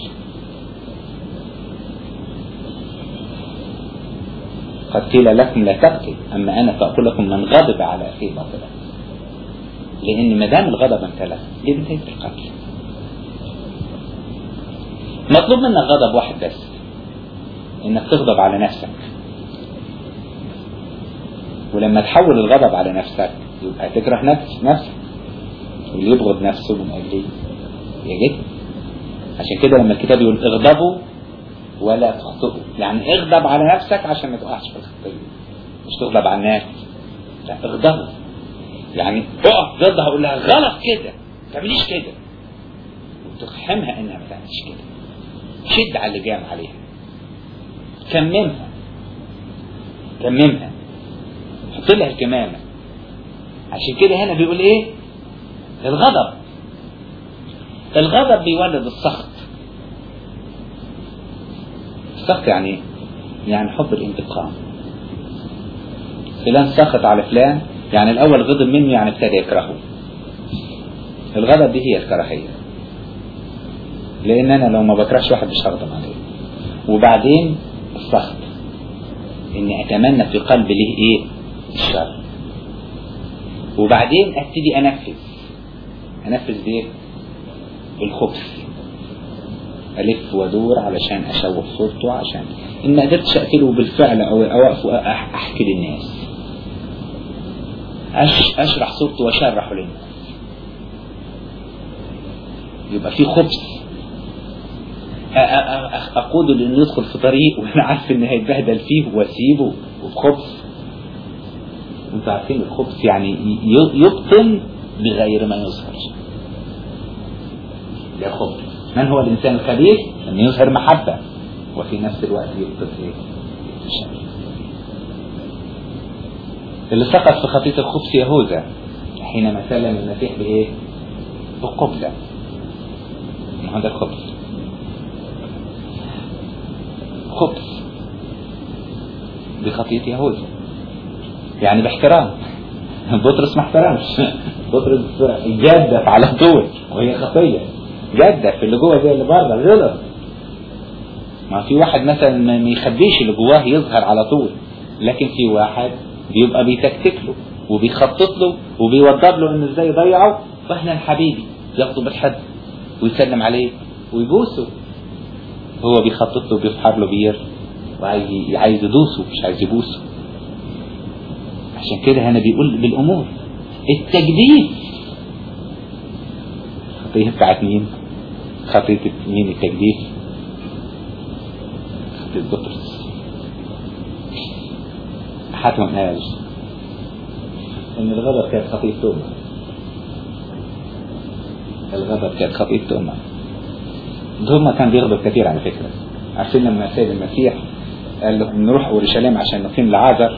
قد قيل لكم لا تقتل أما أنا فأقول لكم من غضب على أخيه باطلا لأن ما دام الغضب امتلك دي بداية القتل مطلوب منك غضب واحد بس انك تغضب على نفسك ولما تحول الغضب على نفسك يبقى تكره نفس نفسك واللي يبغض نفسه من اجلي يجد عشان كده لما الكتاب يقول اغضبوا ولا تخطئه يعني اغضب على نفسك عشان ما تقعش في الخطيه مش تغضب على الناس لا اغضب يعني اقف ضدها اقول لها غلط كده ما تعمليش كده وتقحمها انها ما تعملش كده شد على اللجام عليها كممها كممها حط لها الكمامه عشان كده هنا بيقول ايه الغضب الغضب بيولد السخط السخط يعني ايه يعني حب الانتقام فلان سخط على فلان يعني الاول غضب منه يعني ابتدى يكرهه الغضب دي هي الكراهيه لان انا لو ما بكرهش واحد مش هغضب عليه وبعدين السخط اني اتمنى في قلبي ليه ايه الشر وبعدين ابتدي انفذ انفذ بايه بالخبث الف وادور علشان اشوه صورته عشان ان ما قدرتش اقتله بالفعل او اوقف احكي للناس أش اشرح صورته واشرحه للناس يبقى في خبث اقوده لانه يدخل في طريق وانا عارف ان هيتبهدل فيه واسيبه وبخبث انتوا عارفين الخبث يعني يبطن بغير ما يظهر ده خبث من هو الانسان الخبيث ان يظهر محبة وفي نفس الوقت يبطن ايه الشر اللي سقط في خطية الخبث يهوذا حينما سلم المسيح بايه بقبلة ما هو ده الخبث خبث بخطية يهوذا يعني باحترام بطرس ما احترمش بطرس جدف على طول وهي خطية جدف اللي جوه زي اللي بره غلط ما في واحد مثلا ما يخبيش اللي جواه يظهر على طول لكن في واحد بيبقى بيتكتك له وبيخطط له وبيوضب له انه ازاي يضيعه فاحنا حبيبي ياخده بالحد ويسلم عليه ويبوسه هو بيخطط له وبيفحر له بير وعايز عايز يدوسه مش عايز يبوسه عشان كده هنا بيقول بالامور التجديد الخطيه بتاعت مين؟ خطيه مين التجديد؟ خطيه بطرس حاتم قال ان الغضب كانت خطيه توبه الغضب كانت خطيه توبه توما كان بيغضب كثير على فكره عارفين لما السيد المسيح قال لهم نروح اورشليم عشان نقيم العازر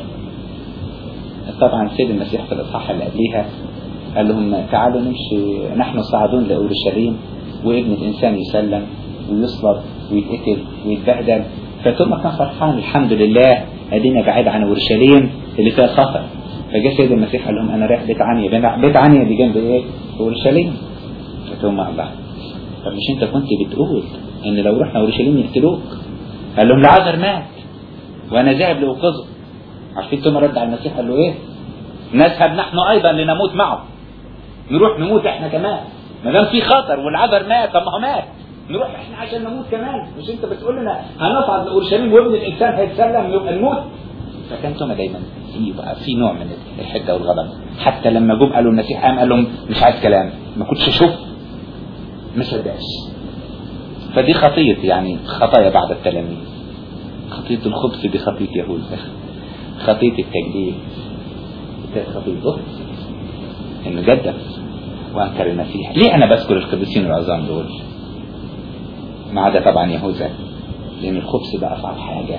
طبعا السيد المسيح في الاصحاح اللي قبليها قال لهم تعالوا نمشي نحن صاعدون لاورشليم وابن الانسان يسلم ويصلب ويتقتل ويتبهدل فتوما كان فرحان الحمد لله ادينا بعيد عن اورشليم اللي فيها خطر فجاء السيد المسيح قال لهم انا رايح بيت عنيا بيت عنيا دي جنب ايه؟ اورشليم فتوما الله طب مش انت كنت بتقول ان لو رحنا اورشليم يقتلوك قال لهم العذر مات وانا ذاهب لاوقظه عارفين ثم رد على المسيح قال له ايه نذهب نحن ايضا لنموت معه نروح نموت احنا كمان ما دام في خطر والعذر مات طب ما هو مات نروح احنا عشان نموت كمان مش انت بتقول لنا هنصعد لاورشليم وابن الانسان هيتسلم يبقى نموت فكان توما دايما في بقى في نوع من الحده والغضب حتى لما جم قالوا المسيح قام قال لهم مش عايز كلام ما كنتش اشوف ما صدقش فدي خطية يعني خطايا بعض التلاميذ خطية الخبث دي خطية يهوذا خطية التجديد كانت خطية بطرس انه جدف وانكر المسيح ليه انا بذكر القديسين العظام دول ما عدا طبعا يهوذا لان الخبث ده اصعب حاجة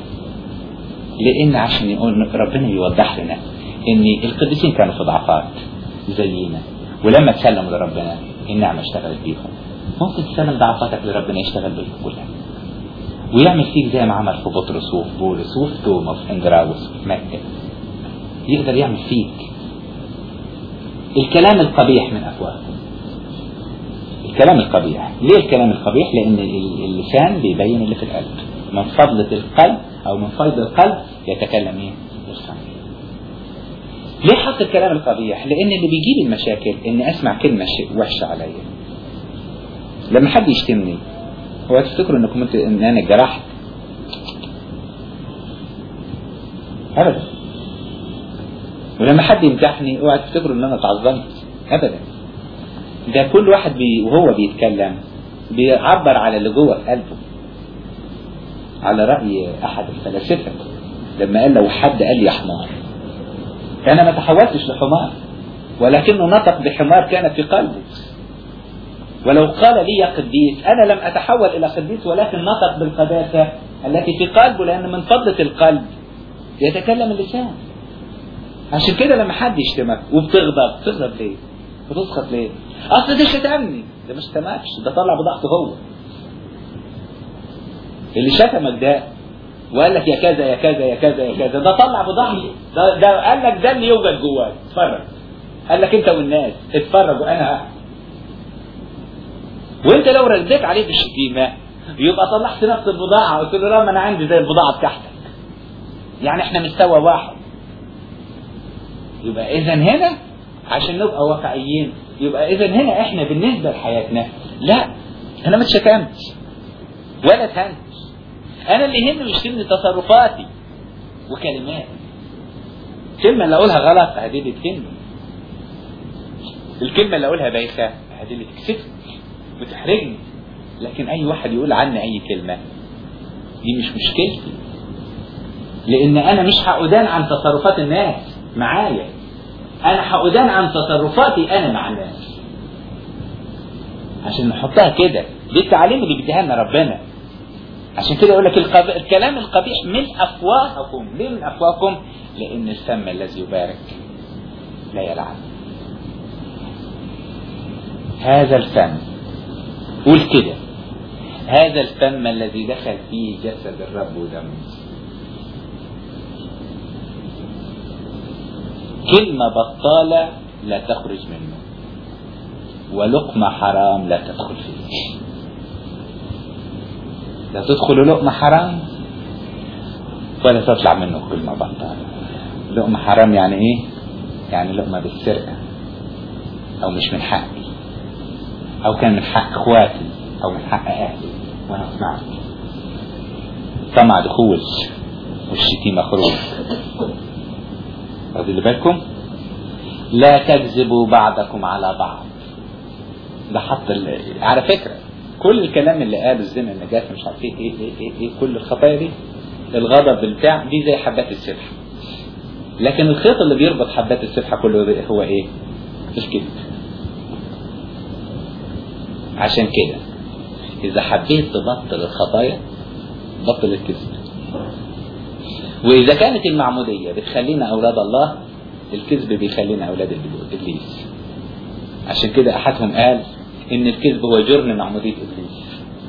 لان عشان يقول ربنا يوضح لنا ان القديسين كانوا في ضعفات زينا ولما تسلموا لربنا النعمة اشتغلت بيهم ممكن تسلم ضعفاتك لربنا يشتغل بيك كلها ويعمل فيك زي ما عمل في بطرس وفي بولس وفي توما وفي اندراوس وفي مكة يقدر يعمل فيك الكلام القبيح من افواهكم الكلام القبيح ليه الكلام القبيح لان اللسان بيبين اللي في القلب من فضلة القلب او من فيض القلب يتكلم ايه اللسان ليه حط الكلام القبيح لان اللي بيجيب المشاكل اني اسمع كلمة وحشة عليا لما حد يشتمني هو تفتكروا انكم انت ان انا اتجرحت ابدا ولما حد يمدحني اوعى تفتكروا ان انا اتعظمت ابدا ده كل واحد بي وهو بيتكلم بيعبر على اللي جوه في قلبه على رأي أحد الفلاسفة لما قال لو حد قال لي يا حمار أنا ما تحولتش لحمار ولكنه نطق بحمار كان في قلبه ولو قال لي يا قديس أنا لم أتحول إلى قديس ولكن نطق بالقداسة التي في قلبه لأن من فضلة القلب يتكلم اللسان عشان كده لما حد يشتمك وبتغضب تغضب ليه؟ بتسخط ليه؟ أصل ده شتمني ده مش شتمكش ده طلع بضغطه هو اللي شتمك ده وقال لك يا كذا يا كذا يا كذا يا كذا ده طلع بضغطه ده, ده قال لك ده اللي يوجد جواك اتفرج قال لك انت والناس اتفرجوا انا هحكي وانت لو رديت عليه بالشتيمه يبقى طلعت نفس البضاعه قلت له لا ما انا عندي زي البضاعه بتاعتك يعني احنا مستوى واحد يبقى اذا هنا عشان نبقى واقعيين يبقى اذا هنا احنا بالنسبه لحياتنا لا انا ما اتشتمتش ولا اتهنتش انا اللي يهمني مش كلمه تصرفاتي وكلماتي الكلمه اللي اقولها غلط هدي اللي تهمني الكلمه اللي اقولها بايخه هدي اللي تكسفني وتحرجني لكن اي واحد يقول عني اي كلمه دي مش مشكلتي لان انا مش هأدان عن تصرفات الناس معايا انا هأدان عن تصرفاتي انا مع الناس عشان نحطها كده دي التعاليم اللي بيديها لنا ربنا عشان كده يقول لك القب... الكلام القبيح من افواهكم ليه من افواهكم لان الفم الذي يبارك لا يلعن هذا الفم قول كده هذا الفم الذي دخل فيه جسد الرب ودمه كلمة بطالة لا تخرج منه ولقمة حرام لا تدخل فيه لا تدخل لقمة حرام ولا تطلع منه كلمة بطالة لقمة حرام يعني ايه يعني لقمة بالسرقة او مش من حقي او كان من حق اخواتي او من حق اهلي وانا اسمعك طمع دخول والشتيمة خروج واخدين اللي بالكم لا تكذبوا بعضكم على بعض ده حط ال... على فكرة كل الكلام اللي قاله الزنا النجاسة مش عارف ايه ايه ايه, إيه, إيه كل الخطايا دي الغضب البتاع دي زي حبات السبحة لكن الخيط اللي بيربط حبات السبحة كله هو ايه الكذب عشان كده اذا حبيت تبطل الخطايا بطل الكذب واذا كانت المعمودية بتخلينا اولاد الله الكذب بيخلينا اولاد ابليس عشان كده احدهم قال ان الكذب هو جرم معمودية ابليس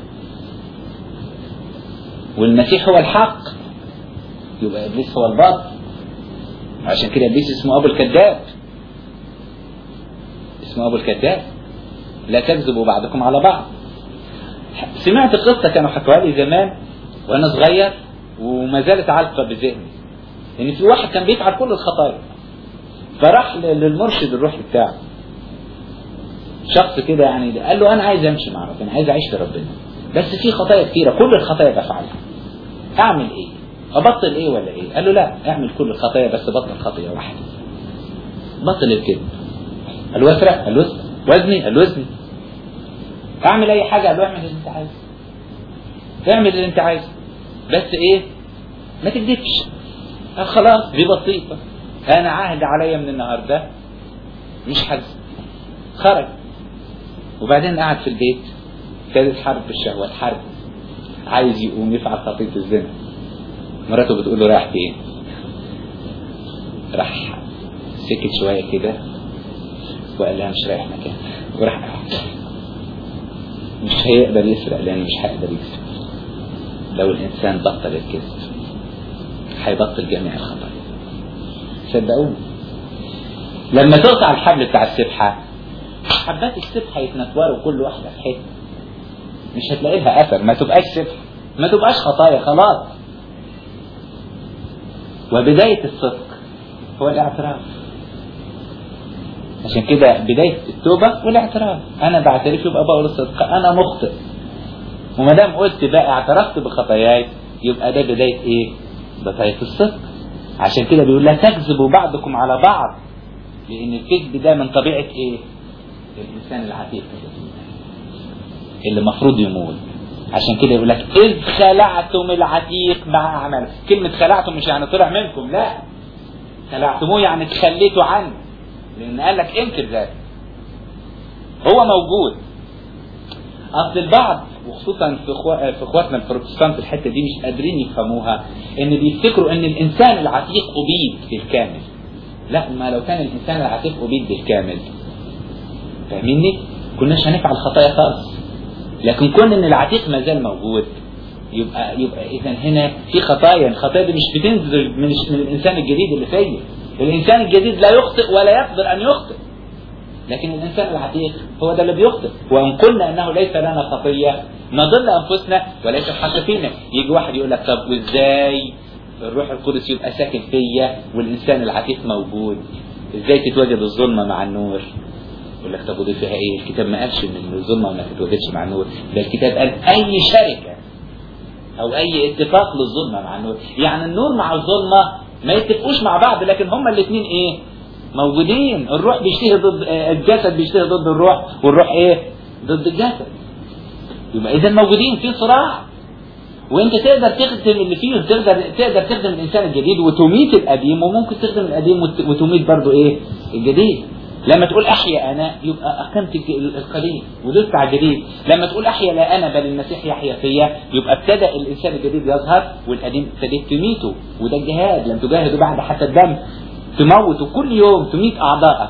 والمسيح هو الحق يبقى ابليس هو الباطل عشان كده ابليس اسمه ابو الكذاب اسمه ابو الكذاب لا تكذبوا بعضكم على بعض سمعت قصة كانوا حكوها لي زمان وانا صغير وما زالت عالقة بذهني ان يعني في واحد كان بيفعل كل الخطايا فراح للمرشد الروحي بتاعه شخص كده يعني قال له انا عايز امشي مع ربنا عايز اعيش لربنا بس في خطايا كتيره كل الخطايا بفعلها اعمل ايه ابطل ايه ولا ايه قال له لا اعمل كل الخطايا بس بطل خطيه واحده بطل الكذب قال له اسرق قال له اسرق وزني قال له وزني اعمل اي حاجه قال له اعمل اللي انت عايزه اعمل اللي انت عايزه بس ايه ما تكذبش قال خلاص دي بسيطه انا عهد عليا من النهارده مش حزن خرج وبعدين قعد في البيت كانت حرب الشهوات حرب عايز يقوم يفعل خطية الزنا مراته بتقول له رايح فين راح سكت شوية كده وقال لها مش رايح مكان وراح قعد مش هيقدر يسرق لأنه مش هيقدر يكسب لو الإنسان بطل الكذب هيبطل جميع الخطايا صدقوني لما تقطع الحبل بتاع السبحة حبات السبحة يتنطوروا كل واحدة في حتة مش هتلاقي لها أثر ما تبقاش سبحة ما تبقاش خطايا خلاص وبداية الصدق هو الاعتراف عشان كده بداية التوبة والاعتراف أنا بعترف يبقى بقول الصدق أنا مخطئ وما دام قلت بقى اعترفت بخطاياي يبقى ده بداية إيه؟ بداية الصدق عشان كده بيقول لا تكذبوا بعضكم على بعض لأن الكذب ده من طبيعة إيه؟ الإنسان العتيق اللي المفروض يموت عشان كده يقول لك إذ خلعتم العتيق مع أعمال كلمة خلعتم مش يعني طلع منكم لا خلعتموه يعني تخليتوا عنه لأن قال لك انكر ذلك هو موجود اصل البعض وخصوصا في اخوة في اخواتنا البروتستانت الحته دي مش قادرين يفهموها ان بيفتكروا ان الانسان العتيق ابيد بالكامل لا ما لو كان الانسان العتيق ابيد بالكامل فاهميني كناش هنفعل خطايا خالص لكن كون ان العتيق ما زال موجود يبقى يبقى اذا هنا في خطايا الخطايا دي مش بتنزل من, من الانسان الجديد اللي فيا الانسان الجديد لا يخطئ ولا يقدر ان يخطئ لكن الانسان العتيق هو ده اللي بيخطئ وان قلنا انه ليس لنا خطيه نضل انفسنا وليس الحق فينا يجي واحد يقول لك طب وازاي الروح القدس يبقى ساكن فيا والانسان العتيق موجود ازاي تتواجد الظلمه مع النور يقول لك طب ودي فيها ايه الكتاب ما قالش ان الظلمه ما تتواجدش مع النور ده الكتاب قال اي شركه او اي اتفاق للظلمه مع النور يعني النور مع الظلمه ما يتفقوش مع بعض لكن هما الاثنين ايه موجودين الروح بيشتهي ضد الجسد بيشتهي ضد الروح والروح ايه ضد الجسد يبقى اذا موجودين في صراع وانت تقدر تخدم اللي فيه تقدر تقدر تخدم الانسان الجديد وتميت القديم وممكن تخدم القديم وتميت برضه ايه الجديد لما تقول احيا انا يبقى اقمت القديم ودست على الجديد لما تقول احيا لا انا بل المسيح يحيا فيا يبقى ابتدى الانسان الجديد يظهر والقديم ابتديت تميته وده الجهاد لم تجاهدوا بعد حتى الدم تموت وكل يوم تميت أعضاءك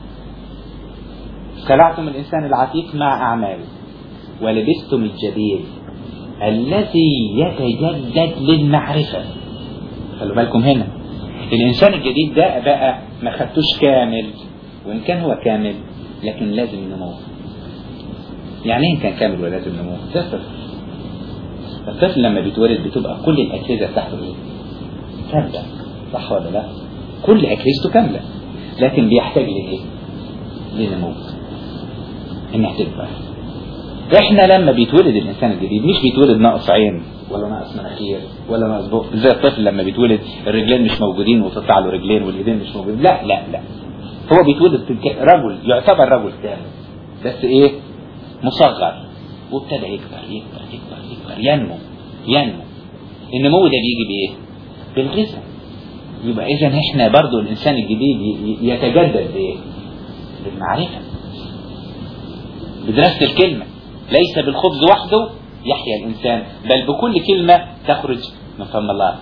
خلعتم الإنسان العتيق مع أعماله ولبستم الجديد الذي يتجدد للمعرفة خلوا بالكم هنا الإنسان الجديد ده بقى ما خدتوش كامل وإن كان هو كامل لكن لازم نمو يعني إيه كان كامل ولازم نمو ده طفل الطفل لما بيتولد بتبقى كل الأجهزة بتاعته إيه؟ كاملة صح ولا لا؟ كل أجهزته كاملة لكن بيحتاج لإيه؟ لنمو إنها تكبر إحنا لما بيتولد الإنسان الجديد مش بيتولد ناقص عين ولا ناقص مناخير ولا ناقص بق زي الطفل لما بيتولد الرجلين مش موجودين وتطلع له رجلين والإيدين مش موجودين لا لا لا هو بيتولد رجل يعتبر رجل كامل بس إيه؟ مصغر وابتدى يكبر يكبر يكبر يكبر ينمو ينمو النمو ده بيجي بإيه؟ بالغذاء يبقى اذا احنا برضو الانسان الجديد يتجدد بايه بالمعرفه بدراسه الكلمه ليس بالخبز وحده يحيا الانسان بل بكل كلمه تخرج من فم الله